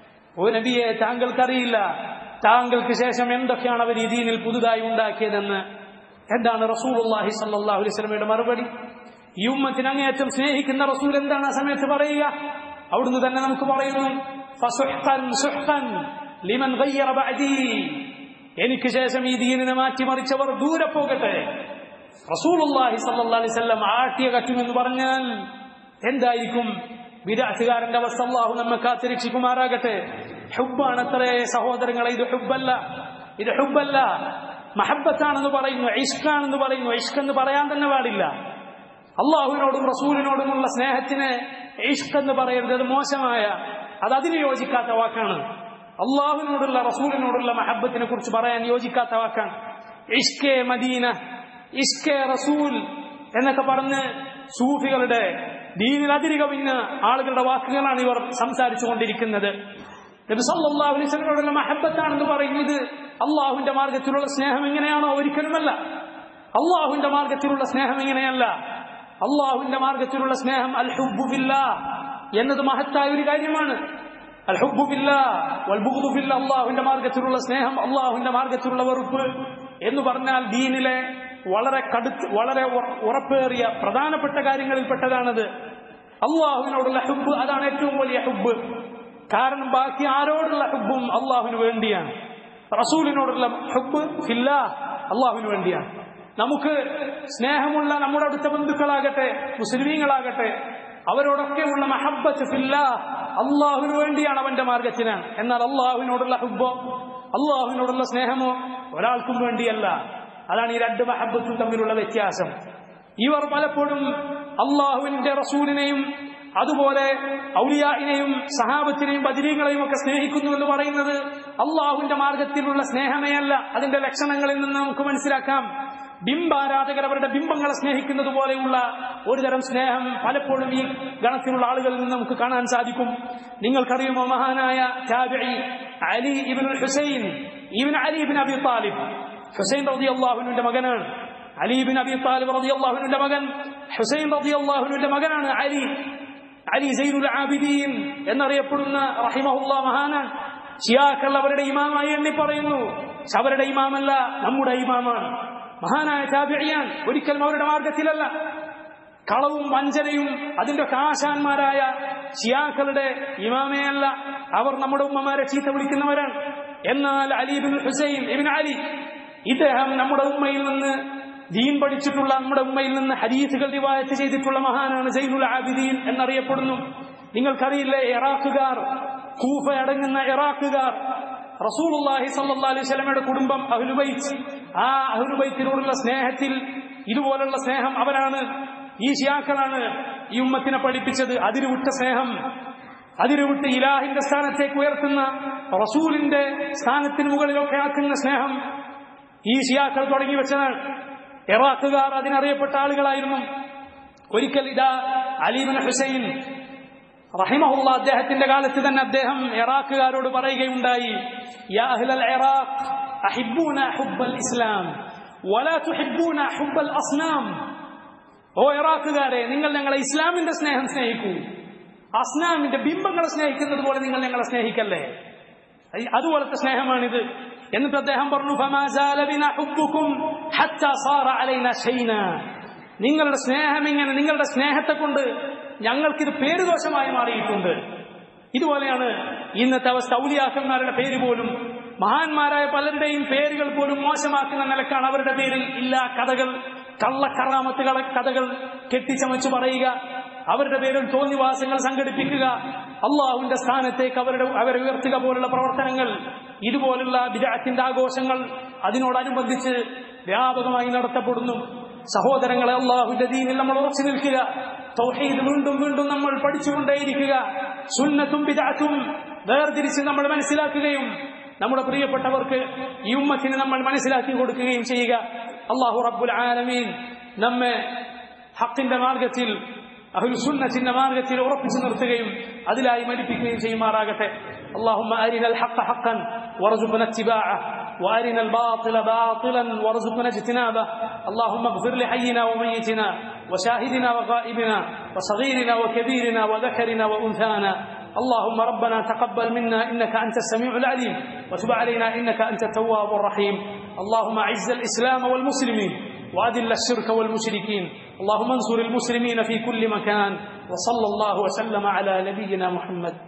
ഓ നബിയെ താങ്കൾക്കറിയില്ല താങ്കൾക്ക് ശേഷം എന്തൊക്കെയാണ് അവർ ഈ ദീനിൽ പുതുതായി ഉണ്ടാക്കിയതെന്ന് എന്താണ് റസൂലുള്ളാഹി സല്ലല്ലാഹു അലൈഹി വസല്ലമയുടെ മറുപടി ഈ ഉമ്മത്തിന് അങ്ങേയറ്റം സ്നേഹിക്കുന്ന റസൂൽ എന്താണ് ആ സമയത്ത് പറയുക അവിടുന്ന് തന്നെ നമുക്ക് പറയുന്നു ഫസുഹ്ഖൻ സുഹ്ഖൻ ലിമൻ ഗയ്യറ ബഅദി എനിക്ക് ശേഷം ഈ ദീനിനെ മാറ്റിമറിച്ചവർ ദൂരെ പോകട്ടെ റസൂലുള്ളാഹി സല്ലല്ലാഹു അലൈഹി വസല്ലം ആട്ടിയ കറ്റുമെന്ന് പറഞ്ഞാൽ എന്തായിരിക്കും വിദാസുകാരന്റെ അവസ്ഥ അള്ളാഹു നമ്മെ കാത്തിരക്ഷിക്കുമാറാകട്ടെ ഹുബാണത്രേ സഹോദരങ്ങളെ ഇത് ഹുബല്ല ഇത് ഹുബല്ല മഹബത്താണെന്ന് പറയുന്നു ഇഷ്കാണെന്ന് പറയുന്നു ഇഷ്ക് എന്ന് പറയാൻ തന്നെ പാടില്ല അള്ളാഹുവിനോടും റസൂലിനോടുമുള്ള സ്നേഹത്തിന് ഇഷ്ക് എന്ന് പറയരുത് അത് മോശമായ അത് അതിന് യോജിക്കാത്ത വാക്കാണ് അള്ളാഹുവിനോടുള്ള റസൂലിനോടുള്ള മഹബത്തിനെ കുറിച്ച് പറയാൻ യോജിക്കാത്ത വാക്കാണ് ഇഷ്കെ മദീന ഇഷ്കെ റസൂൽ എന്നൊക്കെ പറഞ്ഞ് സൂഫികളുടെ ദീനിൽ അതിരി കവിഞ്ഞ ആളുകളുടെ വാക്കുകളാണ് ഇവർ സംസാരിച്ചു കൊണ്ടിരിക്കുന്നത് നബി സല്ലല്ലാഹു അലൈഹി വസല്ലമയോടുള്ള മഹബത്താണെന്ന് പറയുന്നത് അള്ളാഹുവിന്റെ മാർഗത്തിലുള്ള സ്നേഹം എങ്ങനെയാണോ ഒരിക്കലുമല്ല അള്ളാഹുവിന്റെ മാർഗത്തിലുള്ള സ്നേഹം എങ്ങനെയല്ല അള്ളാഹുവിന്റെ മാർഗത്തിലുള്ള സ്നേഹം അൽ ഹുബുബില്ല എന്നത് മഹത്തായ ഒരു കാര്യമാണ് അൽ ഹുബുബില്ല വൽബുബുബില്ല അള്ളാഹുവിന്റെ മാർഗത്തിലുള്ള സ്നേഹം അള്ളാഹുവിന്റെ മാർഗത്തിലുള്ള വെറുപ്പ് എന്ന് പറഞ്ഞാൽ ദീനിലെ വളരെ കടുത്ത് വളരെ ഉറപ്പേറിയ പ്രധാനപ്പെട്ട കാര്യങ്ങളിൽപ്പെട്ടതാണത് അള്ളാഹുവിനോടുള്ള ഹുബ് അതാണ് ഏറ്റവും വലിയ ഹുബ് കാരണം ബാക്കി ആരോടുള്ള ഹുബും അള്ളാഹുവിന് വേണ്ടിയാണ് റസൂലിനോടുള്ള ഹുബ് ഫില്ല അള്ളാഹുവിന് വേണ്ടിയാണ് നമുക്ക് സ്നേഹമുള്ള നമ്മുടെ അടുത്ത ബന്ധുക്കളാകട്ടെ മുസ്ലിമീങ്ങളാകട്ടെ അവരോടൊക്കെയുള്ള മഹബത്ത് ഫില്ല അള്ളാഹുവിന് വേണ്ടിയാണ് അവന്റെ മാർഗത്തിനാണ് എന്നാൽ അള്ളാഹുവിനോടുള്ള ഹുബോ അള്ളാഹുവിനോടുള്ള സ്നേഹമോ ഒരാൾക്കും വേണ്ടിയല്ല അതാണ് ഈ രണ്ട് മഹബത്തും തമ്മിലുള്ള വ്യത്യാസം ഇവർ പലപ്പോഴും അള്ളാഹുവിന്റെ റസൂലിനെയും അതുപോലെ ഔലിയായിനെയും സഹാബത്തിനെയും ബദിരീങ്ങളെയും ഒക്കെ സ്നേഹിക്കുന്നു എന്ന് പറയുന്നത് അള്ളാഹുവിന്റെ മാർഗത്തിലുള്ള സ്നേഹമേ അല്ല അതിന്റെ ലക്ഷണങ്ങളിൽ നിന്ന് നമുക്ക് മനസ്സിലാക്കാം ബിംബാരാധകർ അവരുടെ ബിംബങ്ങളെ സ്നേഹിക്കുന്നത് പോലെയുള്ള ഒരുതരം സ്നേഹം പലപ്പോഴും ഈ ഗണത്തിലുള്ള ആളുകളിൽ നിന്ന് നമുക്ക് കാണാൻ സാധിക്കും നിങ്ങൾക്കറിയുമോ മഹാനായ താബിഈ Ali ibn Husayn ibn Ali ibn Abi Talib Husayn റതി അള്ളാഹുവിന്റെ മകനാണ് അലി ബിൻ അബി താലിബ് റതി അള്ളാഹുവിന്റെ മകൻ ഹുസൈൻ റതി അള്ളാഹുവിന്റെ മകനാണ് അലി അലി സൈനുൽ ആബിദീൻ എന്നറിയപ്പെടുന്ന റഹിമഹുല്ല മഹാനാണ് ഷിയാക്കൾ അവരുടെ ഇമാമായി എണ്ണി പറയുന്നു പക്ഷെ അവരുടെ ഇമാമല്ല നമ്മുടെ ഇമാമാണ് മഹാനായ താബിഴിയാൻ ഒരിക്കലും അവരുടെ മാർഗത്തിലല്ല കളവും വഞ്ചനയും അതിന്റെ കാശാന്മാരായ ഷിയാക്കളുടെ ഇമാമയല്ല അവർ നമ്മുടെ ഉമ്മമാരെ ചീത്ത വിളിക്കുന്നവരാണ് എന്നാൽ Ali bin Husayn ibn Ali ഇദ്ദേഹം നമ്മുടെ ഉമ്മയിൽ നിന്ന് ദീൻ പഠിച്ചിട്ടുള്ള നമ്മുടെ ഉമ്മയിൽ നിന്ന് ഹദീസുകൾ റിവായത്ത് ചെയ്തിട്ടുള്ള മഹാനാണ് സൈനുൽ ആബിദീൻ എന്നറിയപ്പെടുന്നു നിങ്ങൾക്കറിയില്ലേ ഇറാഖുകാർ കൂഫ അടങ്ങുന്ന ഇറാഖുകാർ റസൂലുള്ളാഹി സല്ലല്ലാഹു അലൈഹി വസല്ലമയുടെ കുടുംബം അഹ്ലുബൈത്ത് ആ അഹ്ലുബൈത്തിനോടുള്ള സ്നേഹത്തിൽ ഇതുപോലുള്ള സ്നേഹം അവരാണ് ഈ ഷിയാക്കളാണ് ഈ ഉമ്മത്തിനെ പഠിപ്പിച്ചത് അതിരുവിട്ട സ്നേഹം അതിരുവിട്ട് ഇലാഹിന്റെ സ്ഥാനത്തേക്ക് ഉയർത്തുന്ന റസൂലിന്റെ സ്ഥാനത്തിന് മുകളിലൊക്കെ ആക്കുന്ന സ്നേഹം ഈ ഷിയാക്കൾ തുടങ്ങി വെച്ചതാണ് ഇറാഖുകാർ അതിനറിയപ്പെട്ട ആളുകളായിരുന്നു ഒരിക്കൽ ഇതാ അലീബിൻ ഹുസൈൻ റഹിമഹുള്ള അദ്ദേഹത്തിന്റെ കാലത്ത് തന്നെ അദ്ദേഹം ഇറാഖുകാരോട് പറയുകയുണ്ടായി യാ അഹ്ലൽ ഇറാഖ് അഹിബ്ബൂന ഹുബ്ബൽ ഇസ്ലാം വലാ തുഹിബ്ബൂന ഹുബ്ബൽ അസ്നാം ഓ ഇറാഖുകാരെ നിങ്ങൾ ഞങ്ങളെ ഇസ്ലാമിന്റെ സ്നേഹം സ്നേഹിക്കൂ അസ്നാമിന്റെ ബിംബങ്ങളെ സ്നേഹിക്കുന്നത് പോലെ നിങ്ങൾ ഞങ്ങളെ സ്നേഹിക്കല്ലേ അതുപോലത്തെ സ്നേഹമാണിത് എന്നിട്ട് അദ്ദേഹം പറഞ്ഞു നിങ്ങളുടെ സ്നേഹം ഇങ്ങനെ നിങ്ങളുടെ സ്നേഹത്തെ കൊണ്ട് ഞങ്ങൾക്കിത് പേരുദോഷമായി മാറിയിട്ടുണ്ട് ഇതുപോലെയാണ് ഇന്നത്തെ അവസ്ഥ ഔലിയാക്കന്മാരുടെ പേര് പോലും മഹാന്മാരായ പലരുടെയും പേരുകൾ പോലും മോശമാക്കുന്ന നിലക്കാണ് അവരുടെ പേരിൽ ഇല്ല കഥകൾ കള്ളക്കറാമത്തുകളെ കഥകൾ കെട്ടിച്ചമച്ചു പറയുക അവരുടെ പേരിൽ തോന്നിവാസങ്ങൾ സംഘടിപ്പിക്കുക അള്ളാഹുവിന്റെ സ്ഥാനത്തേക്ക് അവരുടെ അവരെ ഉയർത്തുക പോലുള്ള പ്രവർത്തനങ്ങൾ ഇതുപോലുള്ള വിരാറ്റിന്റെ ആഘോഷങ്ങൾ അതിനോടനുബന്ധിച്ച് വ്യാപകമായി നടത്തപ്പെടുന്നു സഹോദരങ്ങളെ അള്ളാഹുവിന്റെ ദീനിൽ നമ്മൾ ഉറച്ചു നിൽക്കുക തൗഹീദ് വീണ്ടും വീണ്ടും നമ്മൾ പഠിച്ചുകൊണ്ടേയിരിക്കുക സുന്നത്തും വിദാറ്റും വേർതിരിച്ച് നമ്മൾ മനസ്സിലാക്കുകയും നമ്മുടെ പ്രിയപ്പെട്ടവർക്ക് ഈ ഉമ്മത്തിന് നമ്മൾ മനസ്സിലാക്കി കൊടുക്കുകയും ചെയ്യുക അള്ളാഹു റബ്ബുൽ ആലമീൻ നമ്മെ ഹക്കിന്റെ മാർഗത്തിൽ അഹുൽസുന്നത്തിന്റെ മാർഗത്തിൽ ഉറപ്പിച്ചു നിർത്തുകയും അതിലായി മരിപ്പിക്കുകയും ചെയ്യുമാറാകട്ടെ اللهم أرنا الحق حقا وارزقنا اتباعه وأرنا الباطل باطلا وارزقنا اجتنابه اللهم اغفر لحينا وميتنا وشاهدنا وغائبنا وصغيرنا وكبيرنا وذكرنا وأنثانا اللهم ربنا تقبل منا إنك أنت السميع العليم وتب علينا إنك أنت التواب الرحيم اللهم أعز الإسلام والمسلمين وأذل الشرك والمشركين اللهم انصر المسلمين في كل مكان وصلى الله وسلم على نبينا محمد